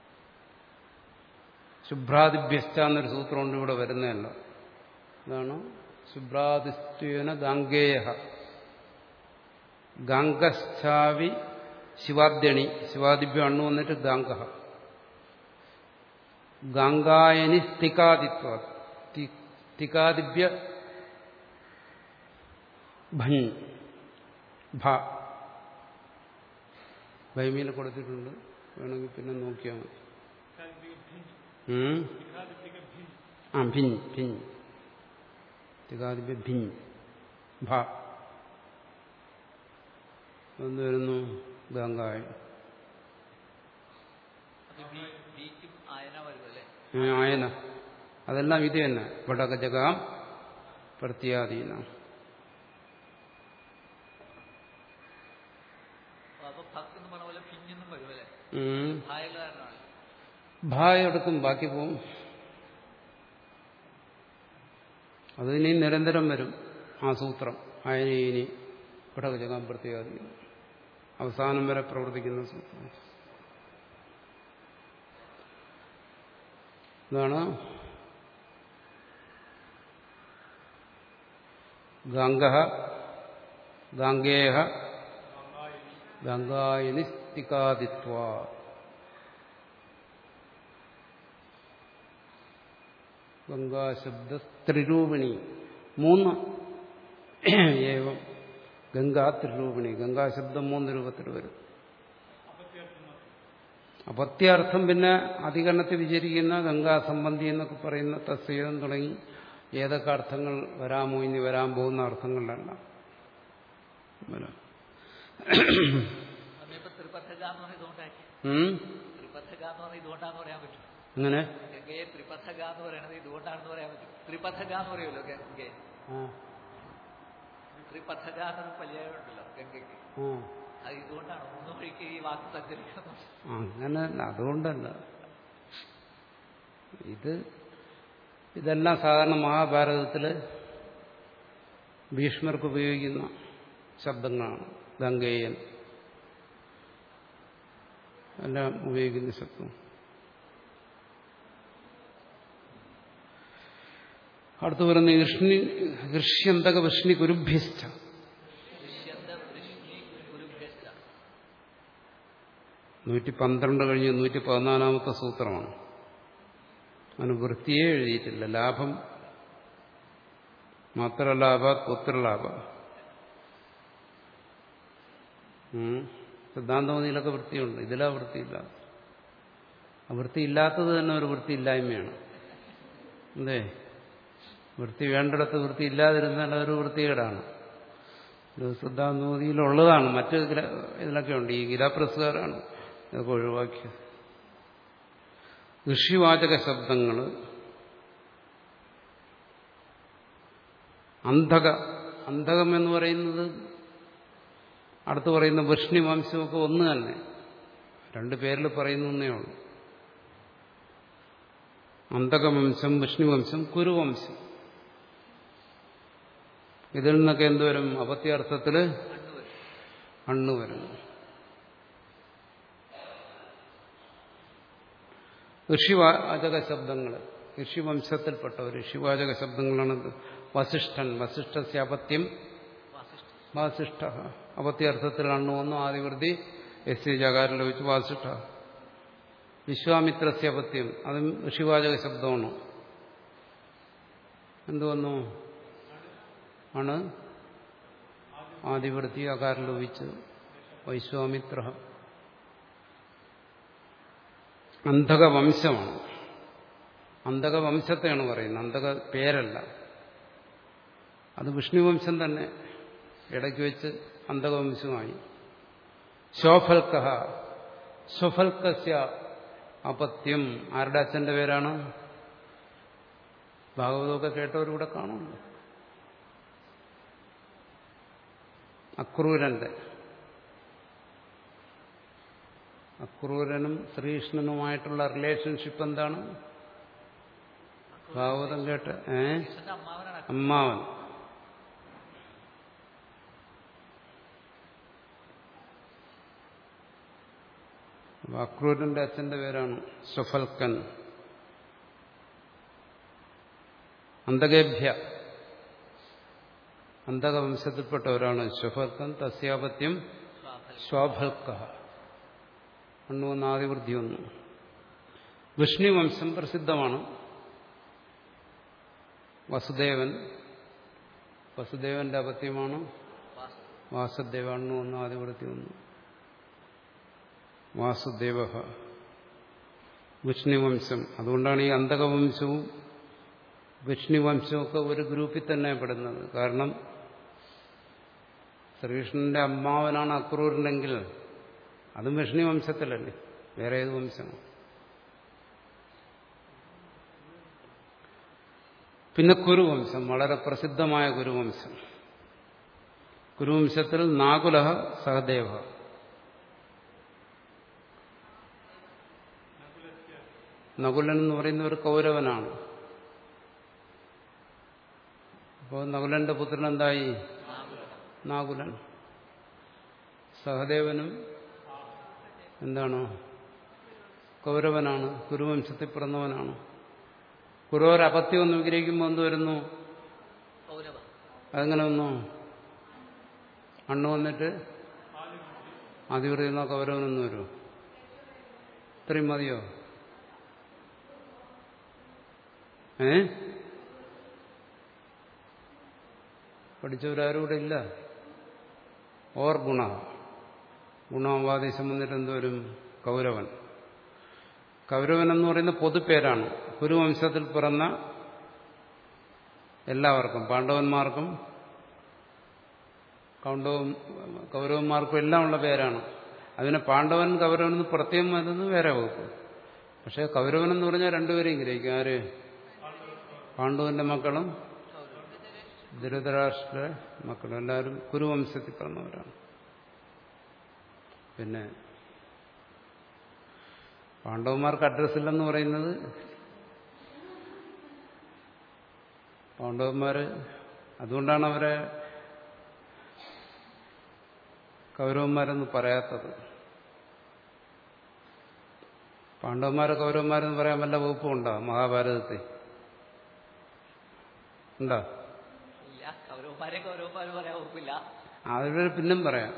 ശുഭ്രാദിഭ്യസ്ഥ എന്നൊരു സൂത്രമുണ്ട് ഇവിടെ വരുന്നതല്ല അതാണ് ശുഭ്രാദിസ്ത്വേന ഗാംഗേയ ഗാംഗശ്ചാവി ശിവാദ്യണി ശിവാദിഭ്യം അണ്ണു വന്നിട്ട് ഗാംഗ ഗംഗായനി തികാദിത്വ തികാദിഭ്യ ഭൻ ഭ ഭൈമിയിൽ കൊടുത്തിട്ടുണ്ട് വേണമെങ്കിൽ പിന്നെ നോക്കിയാൽ മതി ഉം? ആ ഭിൻ ഭിൻ തികാദിഭ്യ ഭിൻ ഭ എന്ത് വരുന്നു ഗംഗായ അപ്പൊ ബി ബിക്കും ആയന വരും അല്ലേ ഏ, ആയന അതെല്ലാം ഇത് തന്നെ വടകജകാം പ്രത്യാധീന അപ്പൊ ഭക്ത് എന്ന് പറഞ്ഞ പോലെ പിഞ്ഞെന്നും വരും അല്ലേ ഉം. ഭായുള്ള കാരണമാണ് ഭായ എടുക്കും ബാക്കി പോവും അത് ഇനി നിരന്തരം വരും ആ സൂത്രം അയനീനി ഘടകജകാം പ്രത്യേകാധീനം അവസാനം വരെ പ്രവർത്തിക്കുന്ന സൂത്രം ഇതാണ് ഗംഗ ഗംഗേഹ ഗംഗായനി സ്ഥികാദിത്വ ഗംഗാശബ്ദ ത്രിരൂപിണി മൂന്ന് ഏവം ഗംഗാ ത്രിരൂപിണി ഗംഗാശബ്ദം മൂന്ന് രൂപത്തിൽ വരും അപത്യാർത്ഥം പിന്നെ അധികരണത്തിൽ വിചരിക്കുന്ന ഗംഗാസംബന്ധി എന്നൊക്കെ പറയുന്ന തസ്സീതം തുടങ്ങി ഏതൊക്കെ അർത്ഥങ്ങൾ വരാമോ ഇനി വരാൻ പോകുന്ന അർത്ഥങ്ങളിലല്ല വരാം. നമ്മളിപ്പോ ത്രിപഥക എന്ന് പറഞ്ഞ ഇതുകൊണ്ടാക്കി ഉം? ത്രിപഥക എന്ന് പറഞ്ഞ ഇതുകൊണ്ടാന്ന് പറയാൻ പറ്റും അങ്ങനെ ഗംഗയെ ത്രിപഥക എന്ന് പറയുന്നത് ഇതുകൊണ്ടാണെന്ന് പറയാൻ പറ്റും ത്രിപഥക എന്ന് പറയുമല്ലോ ഗംഗയെ ആ, ത്രിപഥക എന്നൊരു പര്യായം ഉണ്ടല്ലോ ഗംഗയ്ക്ക് ആ. അത് ഇതുകൊണ്ടാണ് മൂന്ന് വഴിക്ക് ഈ വാക്ക് സഞ്ചരിക്കണം അങ്ങനെ അതുകൊണ്ടല്ല ഇത് ഇതെല്ലാം സാധാരണ മഹാഭാരതത്തില് ഭീഷ്മർക്ക് ഉപയോഗിക്കുന്ന ശബ്ദങ്ങളാണ് ഗംഗേയൻ എല്ലാം ഉപയോഗിക്കുന്ന ശബ്ദം അടുത്ത് പറയുന്ന കൃഷ്ണി കൃഷ്യന്തക വൃഷ്ണി കുരുഭ്യസ്ഥ ദൃശ്യന്ത വൃഷ്ണി ഗുരുഭ്യസ്ഥ നൂറ്റി പന്ത്രണ്ട് കഴിഞ്ഞ് നൂറ്റി പതിനാലാമത്തെ സൂത്രമാണ് അതിന് വൃത്തിയേ എഴുതിയിട്ടില്ല ലാഭം മാത്രലാഭ പുത്രലാഭ സിദ്ധാന്തമതിയിലൊക്കെ വൃത്തിയുണ്ട് ഇതിലാ വൃത്തിയില്ല ആ വൃത്തിയില്ലാത്തത് തന്നെ ഒരു വൃത്തിയില്ലായ്മയാണ് എന്തേ വൃത്തി വേണ്ടിടത്ത് വൃത്തി ഇല്ലാതിരുന്നാൽ അതൊരു വൃത്തികേടാണ് ഇത് സിദ്ധാന്തമതിയിലുള്ളതാണ് മറ്റ് ഗ്ര- ഇതിലൊക്കെ ഉണ്ട് ഈ ഗീതാപ്രസ്കാരാണ് ഇതൊക്കെ ഒഴിവാക്കിയത് ഋഷിവാചക ശബ്ദങ്ങൾ അന്ധക അന്ധകം എന്ന് പറയുന്നത് അടുത്ത് പറയുന്ന വൃഷ്ണി വംശമൊക്കെ ഒന്ന് തന്നെ രണ്ട് പേരിൽ പറയുന്നേ ഉള്ളൂ അന്ധകവംശം വിഷ്ണുവംശം കുരുവംശം ഇതിൽ നിന്നൊക്കെ എന്തുവരും അപത്യാർത്ഥത്തില് അണ്ണു വരുന്നു ഋഷിവാചക ശബ്ദങ്ങൾ ഋഷിവംശത്തിൽപ്പെട്ടവർ ഋഷിവാചക ശബ്ദങ്ങളാണ് ഇത്. വസിഷ്ഠൻ വസിഷ്ഠസ്യാപത്യം വാസിഷ്ഠ വാസിഷ്ഠ അപത്യാർത്ഥത്തിലാണ് വന്നു ആദിവൃത്തി എസ് ജകാരം ലഭിച്ചു വാസിഷ്ഠ വിശ്വാമിത്രസ്യപത്യം അതും ഋഷിവാചക ശബ്ദമാണ് എന്തു വന്നു ആണ് ആദിവൃത്തി അകാരം ലോപിച്ച് വൈശ്വാമിത്ര അന്ധകവംശമാണ് അന്ധകവംശത്തെയാണ് പറയുന്നത് അന്ധക പേരല്ല അത് വിഷ്ണുവംശം തന്നെ ഇടയ്ക്ക് വെച്ച് അന്ധകവംശമായി ശോഫൽക്ക സ്വഫൽക്കസ്യ അപത്യം ആരുടെ അച്ഛന്റെ പേരാണ് ഭാഗവതമൊക്കെ കേട്ടവരിവിടെ കാണുമല്ലോ അക്രൂരന്റെ അക്രൂരനും ശ്രീകൃഷ്ണനുമായിട്ടുള്ള റിലേഷൻഷിപ്പ് എന്താണ് ഭാഗവതം കേട്ട് ഏ കൃഷ്ണന്റെ അമ്മാവനാണ് അമ്മാവൻ അപ്പൊ അക്രൂരന്റെ അച്ഛന്റെ പേരാണ് സ്വഫൽക്കൻ അന്തകേഭ്യ അന്തകവംശത്തിൽപ്പെട്ടവരാണ് സ്വഫൽക്കൻ തസ്യാപത്യം സ്വാഫൽ സ്വാഫൽക്ക അണ്ണു വന്ന് ആദിവൃദ്ധി വന്നു വിഷ്ണുവംശം പ്രസിദ്ധമാണ് വസുദേവൻ വസുദേവന്റെ അപത്യമാണ് വാസ്തു വാസുദേവാണെന്ന് വന്നു ആദ്യപ്പെടുത്തി വന്നു വാസുദേവ വിഷ്ണുവംശം അതുകൊണ്ടാണ് ഈ അന്തകവംശവും വിഷ്ണുവംശവും ഒക്കെ ഒരു ഗ്രൂപ്പിൽ തന്നെ പെടുന്നത് കാരണം ശ്രീകൃഷ്ണന്റെ അമ്മാവനാണ് അക്രൂരനെങ്കിൽ അതും വിഷ്ണുവംശത്തിലല്ലേ വേറെ ഏത് വംശമാണ് പിന്നെ കുരുവംശം വളരെ പ്രസിദ്ധമായ കുരുവംശം കുരുവംശത്തിൽ നാകുല സഹദേവ നകുലൻ എന്ന് പറയുന്ന ഒരു കൗരവനാണ് അപ്പോൾ നകുലന്റെ പുത്രൻ എന്തായി നാകുലൻ സഹദേവനും എന്താണ് കൗരവനാണ് കുരുവംശത്തിൽ പിറന്നവനാണ് കുരവർ അപത്യം ഒന്ന് വിഗ്രഹിക്കുമ്പോൾ എന്ത് വരുന്നു കൗരവ അതെങ്ങനെ വന്നു അണ്ണ് വന്നിട്ട് ആദ്യം പറയുന്ന കൗരവനൊന്നും വരുമോ ഇത്രയും മതിയോ ഏ പഠിച്ചവരാരും ഇവിടെ ഇല്ല ഓർ ഗുണ ഗുണാവാദേശം വന്നിട്ട് എന്തോരും കൗരവൻ കൗരവൻ എന്ന് പറയുന്ന പൊതുപേരാണ് കുരുവംശത്തിൽ പിറന്ന എല്ലാവർക്കും പാണ്ഡവന്മാർക്കും കൗണ്ടവും കൗരവന്മാർക്കും എല്ലാം ഉള്ള പേരാണ് അതിന് പാണ്ഡവൻ കൗരവൻ എന്ന് പ്രത്യേകം വരുന്നത് വേറെ വകുപ്പ് പക്ഷെ കൗരവൻ എന്ന് പറഞ്ഞാൽ രണ്ടുപേരെയും ഗ്രഹിക്കും ആര് പാണ്ഡവന്റെ മക്കളും ധൃതരാഷ്ട്ര മക്കളും എല്ലാവരും കുരുവംശത്തിൽ പിറന്നവരാണ് പിന്നെ പാണ്ഡവന്മാർക്ക് അഡ്രസ് ഇല്ലെന്ന് പറയുന്നത് പാണ്ഡവന്മാര് അതുകൊണ്ടാണ് അവരെ കൗരവന്മാരെന്ന് പറയാത്തത് പാണ്ഡവന്മാരെ കൗരവന്മാരെന്ന് പറയാൻ വല്ല വകുപ്പുണ്ടോ മഹാഭാരതത്തിൽ ഉണ്ടോ ഇല്ല കൗരവന്മാരെ കൗരവന്മാര് പറയാൻ വകുപ്പില്ല അവരുടെ പിന്നും പറയാം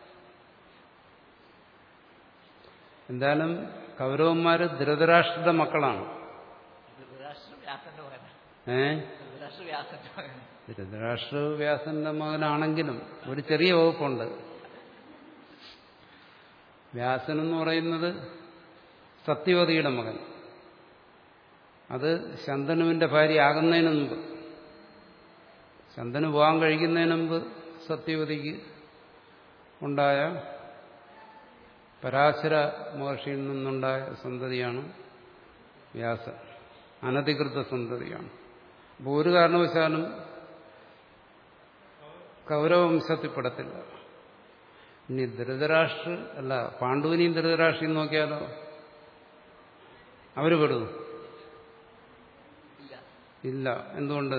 എന്തായാലും കൗരവന്മാര് ധൃതരാഷ്ട്രയുടെ മക്കളാണ് ധൃതരാഷ്ട്ര വ്യാസന്റെ മകനാണ് ഏ ധൃതരാഷ്ട്ര വ്യാസന്റെ മകനാണ് ധൃതരാഷ്ട്ര വ്യാസന്റെ മകനാണെങ്കിലും ഒരു ചെറിയ വകുപ്പുണ്ട് വ്യാസൻ എന്ന് പറയുന്നത് സത്യവതിയുടെ മകൻ അത് ശന്തനുവിന്റെ ഭാര്യ ആകുന്നതിന് മുമ്പ് ശന്തനു പോകാൻ കഴിക്കുന്നതിന് മുമ്പ് സത്യവതിക്ക് ഉണ്ടായ പരാശര മഹർഷിയിൽ നിന്നുണ്ടായ സന്തതിയാണ് വ്യാസൻ അനധികൃത സന്തതിയാണ് അപ്പോൾ ഒരു കാരണവശാലും കൗരവംശത്തിൽപ്പെടത്തില്ല ഇനി ധൃതരാഷ്ട്ര അല്ല പാണ്ഡുവിനെയും ധൃതരാഷ്ട്രയും നോക്കിയാലോ അവര് പെടും ഇല്ല ഇല്ല എന്തുകൊണ്ട്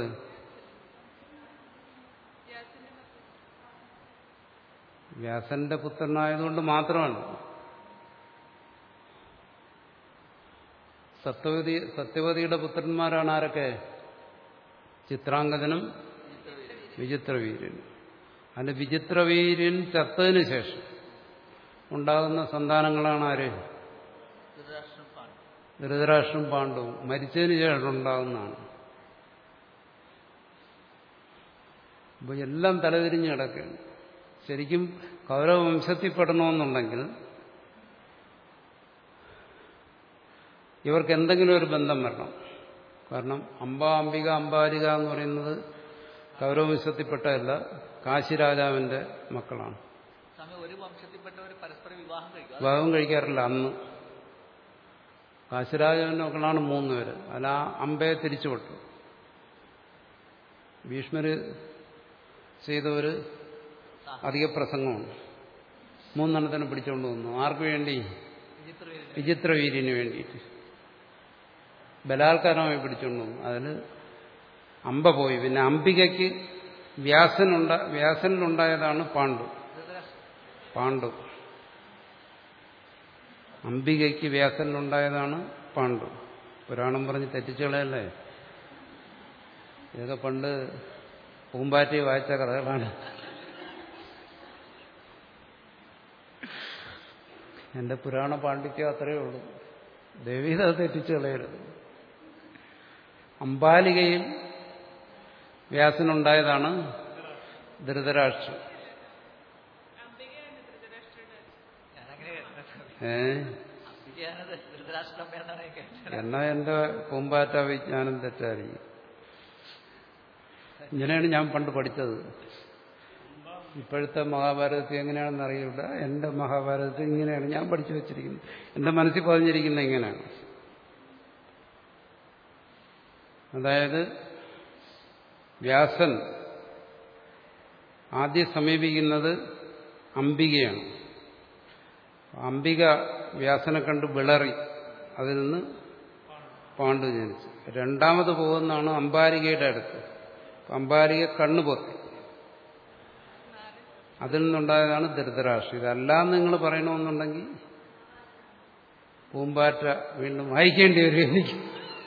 വ്യാസന്റെ പുത്രനായതുകൊണ്ട് മാത്രമാണ് സത്യവതി സത്യവതിയുടെ പുത്രന്മാരാണ് ആരൊക്കെ ചിത്രാംഗതനും വിചിത്രവീര്യനും അതിന് വിചിത്രവീര്യൻ ചത്തതിന് ശേഷം ഉണ്ടാകുന്ന സന്താനങ്ങളാണ് ആര് ധൃതരാഷ്ട്രം പാണ്ഡു ധൃതരാഷ്ട്രം പാണ്ഡവും മരിച്ചതിന് ശേഷം ഉണ്ടാകുന്നതാണ് അപ്പൊ എല്ലാം തലതിരിഞ്ഞ് കിടക്കുകയാണ് ശരിക്കും കൗരവംശത്തിൽപ്പെടണമെന്നുണ്ടെങ്കിൽ ഇവർക്ക് എന്തെങ്കിലും ഒരു ബന്ധം വരണം കാരണം അംബ അംബിക അംബാലിക എന്ന് പറയുന്നത് കൗരവംശത്തിൽപ്പെട്ടതല്ല കാശിരാജാവിന്റെ മക്കളാണ് സ്വാമി ഒരു വംശത്തിൽപ്പെട്ടവർ പരസ്പരം വിവാഹം കഴിക്കും അത് വിവാഹം കഴിക്കാറില്ല അന്ന് കാശിരാജാവിന്റെ മക്കളാണ് മൂന്ന് പേര് അതിൽ ആ അമ്പയെ തിരിച്ചുവിട്ടു ഭീഷ്മര് ചെയ്ത ഒരു അധിക പ്രസംഗമാണ് മൂന്നെണ്ണത്തിനെ പിടിച്ചുകൊണ്ട് വന്നു ആർക്ക് വേണ്ടി വിചിത്രവീരന് വിചിത്രവീര്യന് വേണ്ടിയിട്ട് ബലാത്കാരമായി പിടിച്ചുകൊണ്ട് വന്നു അതിൽ അമ്പ പോയി പിന്നെ അംബികയ്ക്ക് വ്യാസനുണ്ട വ്യാസനിലുണ്ടായതാണ് പാണ്ഡു ധൃതരാഷ്ട്രം പാണ്ഡു അംബികയ്ക്ക് വ്യാസനിലുണ്ടായതാണ് പാണ്ഡു പുരാണം പറഞ്ഞ് തെറ്റിച്ചുകളയല്ലേ ഇതൊക്കെ പണ്ട് പൂമ്പാറ്റി വായിച്ച കഥകളാണ് എന്റെ പുരാണ പാണ്ഡിത്യം അത്രയേ ഉള്ളൂ ദേവീത തെറ്റിച്ചു കളയരുത് അംബാലികയിൽ വ്യാസനുണ്ടായതാണ് ധൃതരാഷ്ട്രം ഞാനങ്ങനെ ഏ അംബികയാണത് ധൃതരാഷ്ട്രം എന്നാണ് ഞാൻ കേട്ടത് എന്നാ എന്റെ പൂമ്പാറ്റ വിജ്ഞാനം തെറ്റായിരിക്കും ഇങ്ങനെയാണ് ഞാൻ പണ്ട് പഠിച്ചത് ഇപ്പോഴത്തെ മഹാഭാരതത്തിൽ എങ്ങനെയാണെന്ന് അറിയില്ല എന്റെ മഹാഭാരതത്തിൽ ഇങ്ങനെയാണ് ഞാൻ പഠിച്ചു വെച്ചിരിക്കുന്നത് എന്റെ മനസ്സിൽ പതിഞ്ഞിരിക്കുന്നത് ഇങ്ങനെയാണ് അതായത് വ്യാസൻ ആദ്യം സമീപിക്കുന്നത് അംബികയാണ് അംബിക വ്യാസനെ കണ്ട് വിളറി അതിൽ നിന്ന് പാണ്ഡു ജനിച്ചു രണ്ടാമത് പോകുന്നതാണ് അമ്പാലികയുടെ അടുത്ത് അമ്പാലിക കണ്ണു പൊത്തി അതിൽ നിന്നുണ്ടായതാണ് ധൃതരാഷ്ട്രം ഇതെല്ലാം നിങ്ങൾ പറയണമെന്നുണ്ടെങ്കിൽ പൂമ്പാറ്റ വീണ്ടും വായിക്കേണ്ടി വരും എനിക്ക്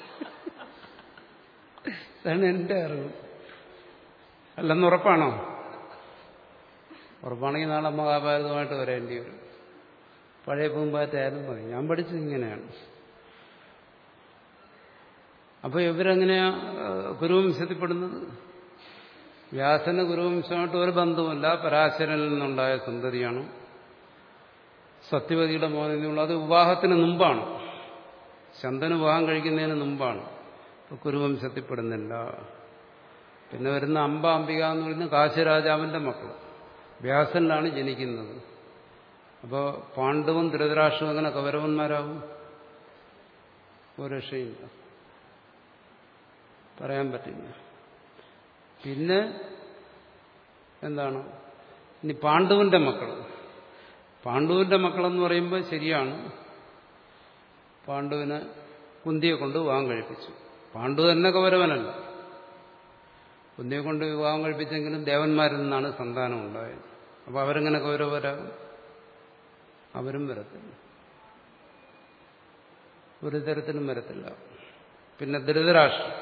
ഇതാണ് എന്റെ അറിവ് അല്ലെന്ന് ഉറപ്പാണോ ഉറപ്പാണെങ്കിൽ നാളെ മഹാഭാരതമായിട്ട് വരേണ്ടി വരും പഴയ പൂമ്പാറ്റായാലും മതി ഞാൻ പഠിച്ചത് ഇങ്ങനെയാണ് അപ്പൊ ഇവരെങ്ങനെയാ കുരുവംശത്തിൽപ്പെടുന്നത് വ്യാസന് ഗുരുവംശമായിട്ട് ഒരു ബന്ധവുമില്ല പരാശരനിൽ നിന്നുണ്ടായ സന്തതിയാണ് സത്യവതിയുടെ മോനെന്നുള്ള അത് വിവാഹത്തിന് മുമ്പാണ് ശന്തന് വിവാഹം കഴിക്കുന്നതിന് മുമ്പാണ് ഇപ്പൊ കുരുവംശത്തിൽപ്പെടുന്നില്ല പിന്നെ വരുന്ന അമ്പ അംബിക എന്ന് പറയുന്നത് കാശിരാജാവിന്റെ മക്കൾ വ്യാസനിലാണ് ജനിക്കുന്നത് അപ്പോൾ പാണ്ഡവും ധൃതരാഷ്ട്രവും അങ്ങനെ കൗരവന്മാരാവും ഒരു രക്ഷയില്ല പറയാൻ പറ്റില്ല പിന്നെ എന്താണ് ഇനി പാണ്ഡുവിന്റെ മക്കൾ പാണ്ഡുവിന്റെ മക്കളെന്ന് പറയുമ്പോൾ ശരിയാണ് പാണ്ഡുവിന് കുന്തിയെ കൊണ്ട് വിവാഹം കഴിപ്പിച്ചു പാണ്ഡു തന്നെ കൗരവനല്ല കുന്തിയെ കൊണ്ട് വിവാഹം കഴിപ്പിച്ചെങ്കിലും ദേവന്മാരിൽ നിന്നാണ് സന്താനം ഉണ്ടായത് അപ്പോൾ അവരെങ്ങനെ കൗരവരാകും അവരും വരത്തില്ല ഒരു തരത്തിലും വരത്തില്ല പിന്നെ ധൃതരാഷ്ട്രം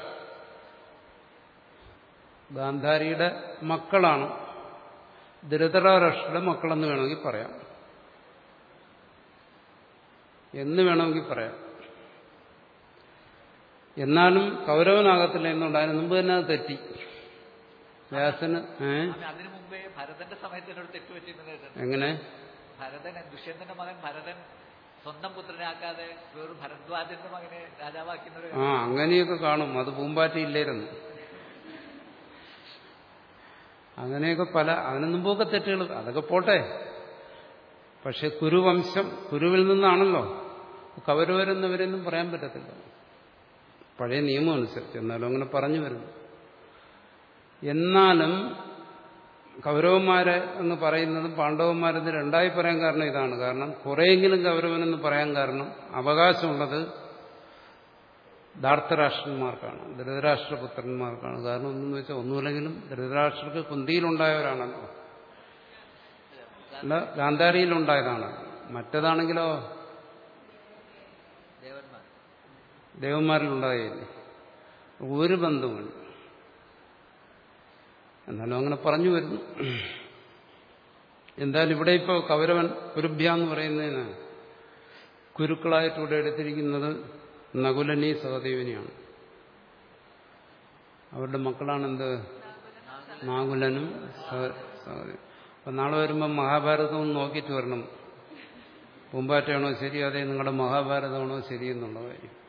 ഗാന്ധാരിയുടെ മക്കളാണ് ധൃതരാഷ്ട്രയുടെ മക്കളെന്ന് വേണമെങ്കിൽ പറയാം എന്ന് വേണമെങ്കിൽ പറയാം എന്നാലും കൗരവനാകത്തില്ല എന്നുണ്ട് അതിന് മുമ്പ് തന്നെ അത് തെറ്റി വ്യാസന് ഏ സ്വാമി അതിനു മുമ്പേ ഭരതന്റെ സമയത്ത് എന്നോട് തെറ്റ് പറ്റിയിരുന്നത് എങ്ങനെ ഭരതൻ ദുഷ്യന്തന്റെ മകൻ ഭരതൻ സ്വന്തം പുത്രനാക്കാതെ വെറും ഭരദ്വാജന്റെ മകനെ രാജാവാക്കുന്നൊരു ആ അങ്ങനെയൊക്കെ കാണും അത് പൂമ്പാറ്റയില്ലായിരുന്നു അങ്ങനെയൊക്കെ പല അതിനു മുമ്പൊക്കെ തെറ്റുകൾ അതൊക്കെ പോട്ടെ പക്ഷെ കുരുവംശം കുരുവിൽ നിന്നാണല്ലോ കവരവരെന്നവരെന്നും പറയാൻ പറ്റത്തില്ല പഴയ നിയമം അനുസരിച്ച് എന്നാലും അങ്ങനെ പറഞ്ഞു വരുന്നു എന്നാലും കൗരവന്മാരെ എന്ന് പറയുന്നതും പാണ്ഡവന്മാരെന്ന് രണ്ടായി പറയാൻ കാരണം ഇതാണ് കാരണം കുറെയെങ്കിലും കൗരവനെന്ന് പറയാൻ കാരണം അവകാശമുള്ളത് ധാർത്തരാഷ്ട്രന്മാർക്കാണ് ധൃതരാഷ്ട്രപുത്രന്മാർക്കാണ് കാരണം ഒന്നെന്ന് വെച്ചാൽ ഒന്നുമില്ലെങ്കിലും ധൃതരാഷ്ട്രക്ക് കുന്തിയിലുണ്ടായവരാണല്ലോ അല്ല ഗാന്ധാരിയിലുണ്ടായതാണ് മറ്റതാണെങ്കിലോ ദേവന്മാർ ദേവന്മാരിലുണ്ടായില്ലേ ഒരു ബന്ധവുമില്ല എന്നാലും അങ്ങനെ പറഞ്ഞു വരുന്നു എന്തായാലും ഇവിടെ ഇപ്പോൾ കൗരവൻ കുരുഭ്യ എന്ന് പറയുന്നതിന് കുരുക്കളായിട്ട് ഇവിടെ എടുത്തിരിക്കുന്നത് നകുലനി സഹദേവിനെയാണ് അവരുടെ മക്കളാണെന്ത് നാകുലനും സഹ- സഹദേവനും അപ്പം നാളെ വരുമ്പോൾ മഹാഭാരതം ഒന്ന് നോക്കിയിട്ട് വരണം പൂമ്പാറ്റയാണോ ശരി അതെ നിങ്ങളുടെ മഹാഭാരതമാണോ ശരി എന്നുള്ള കാര്യം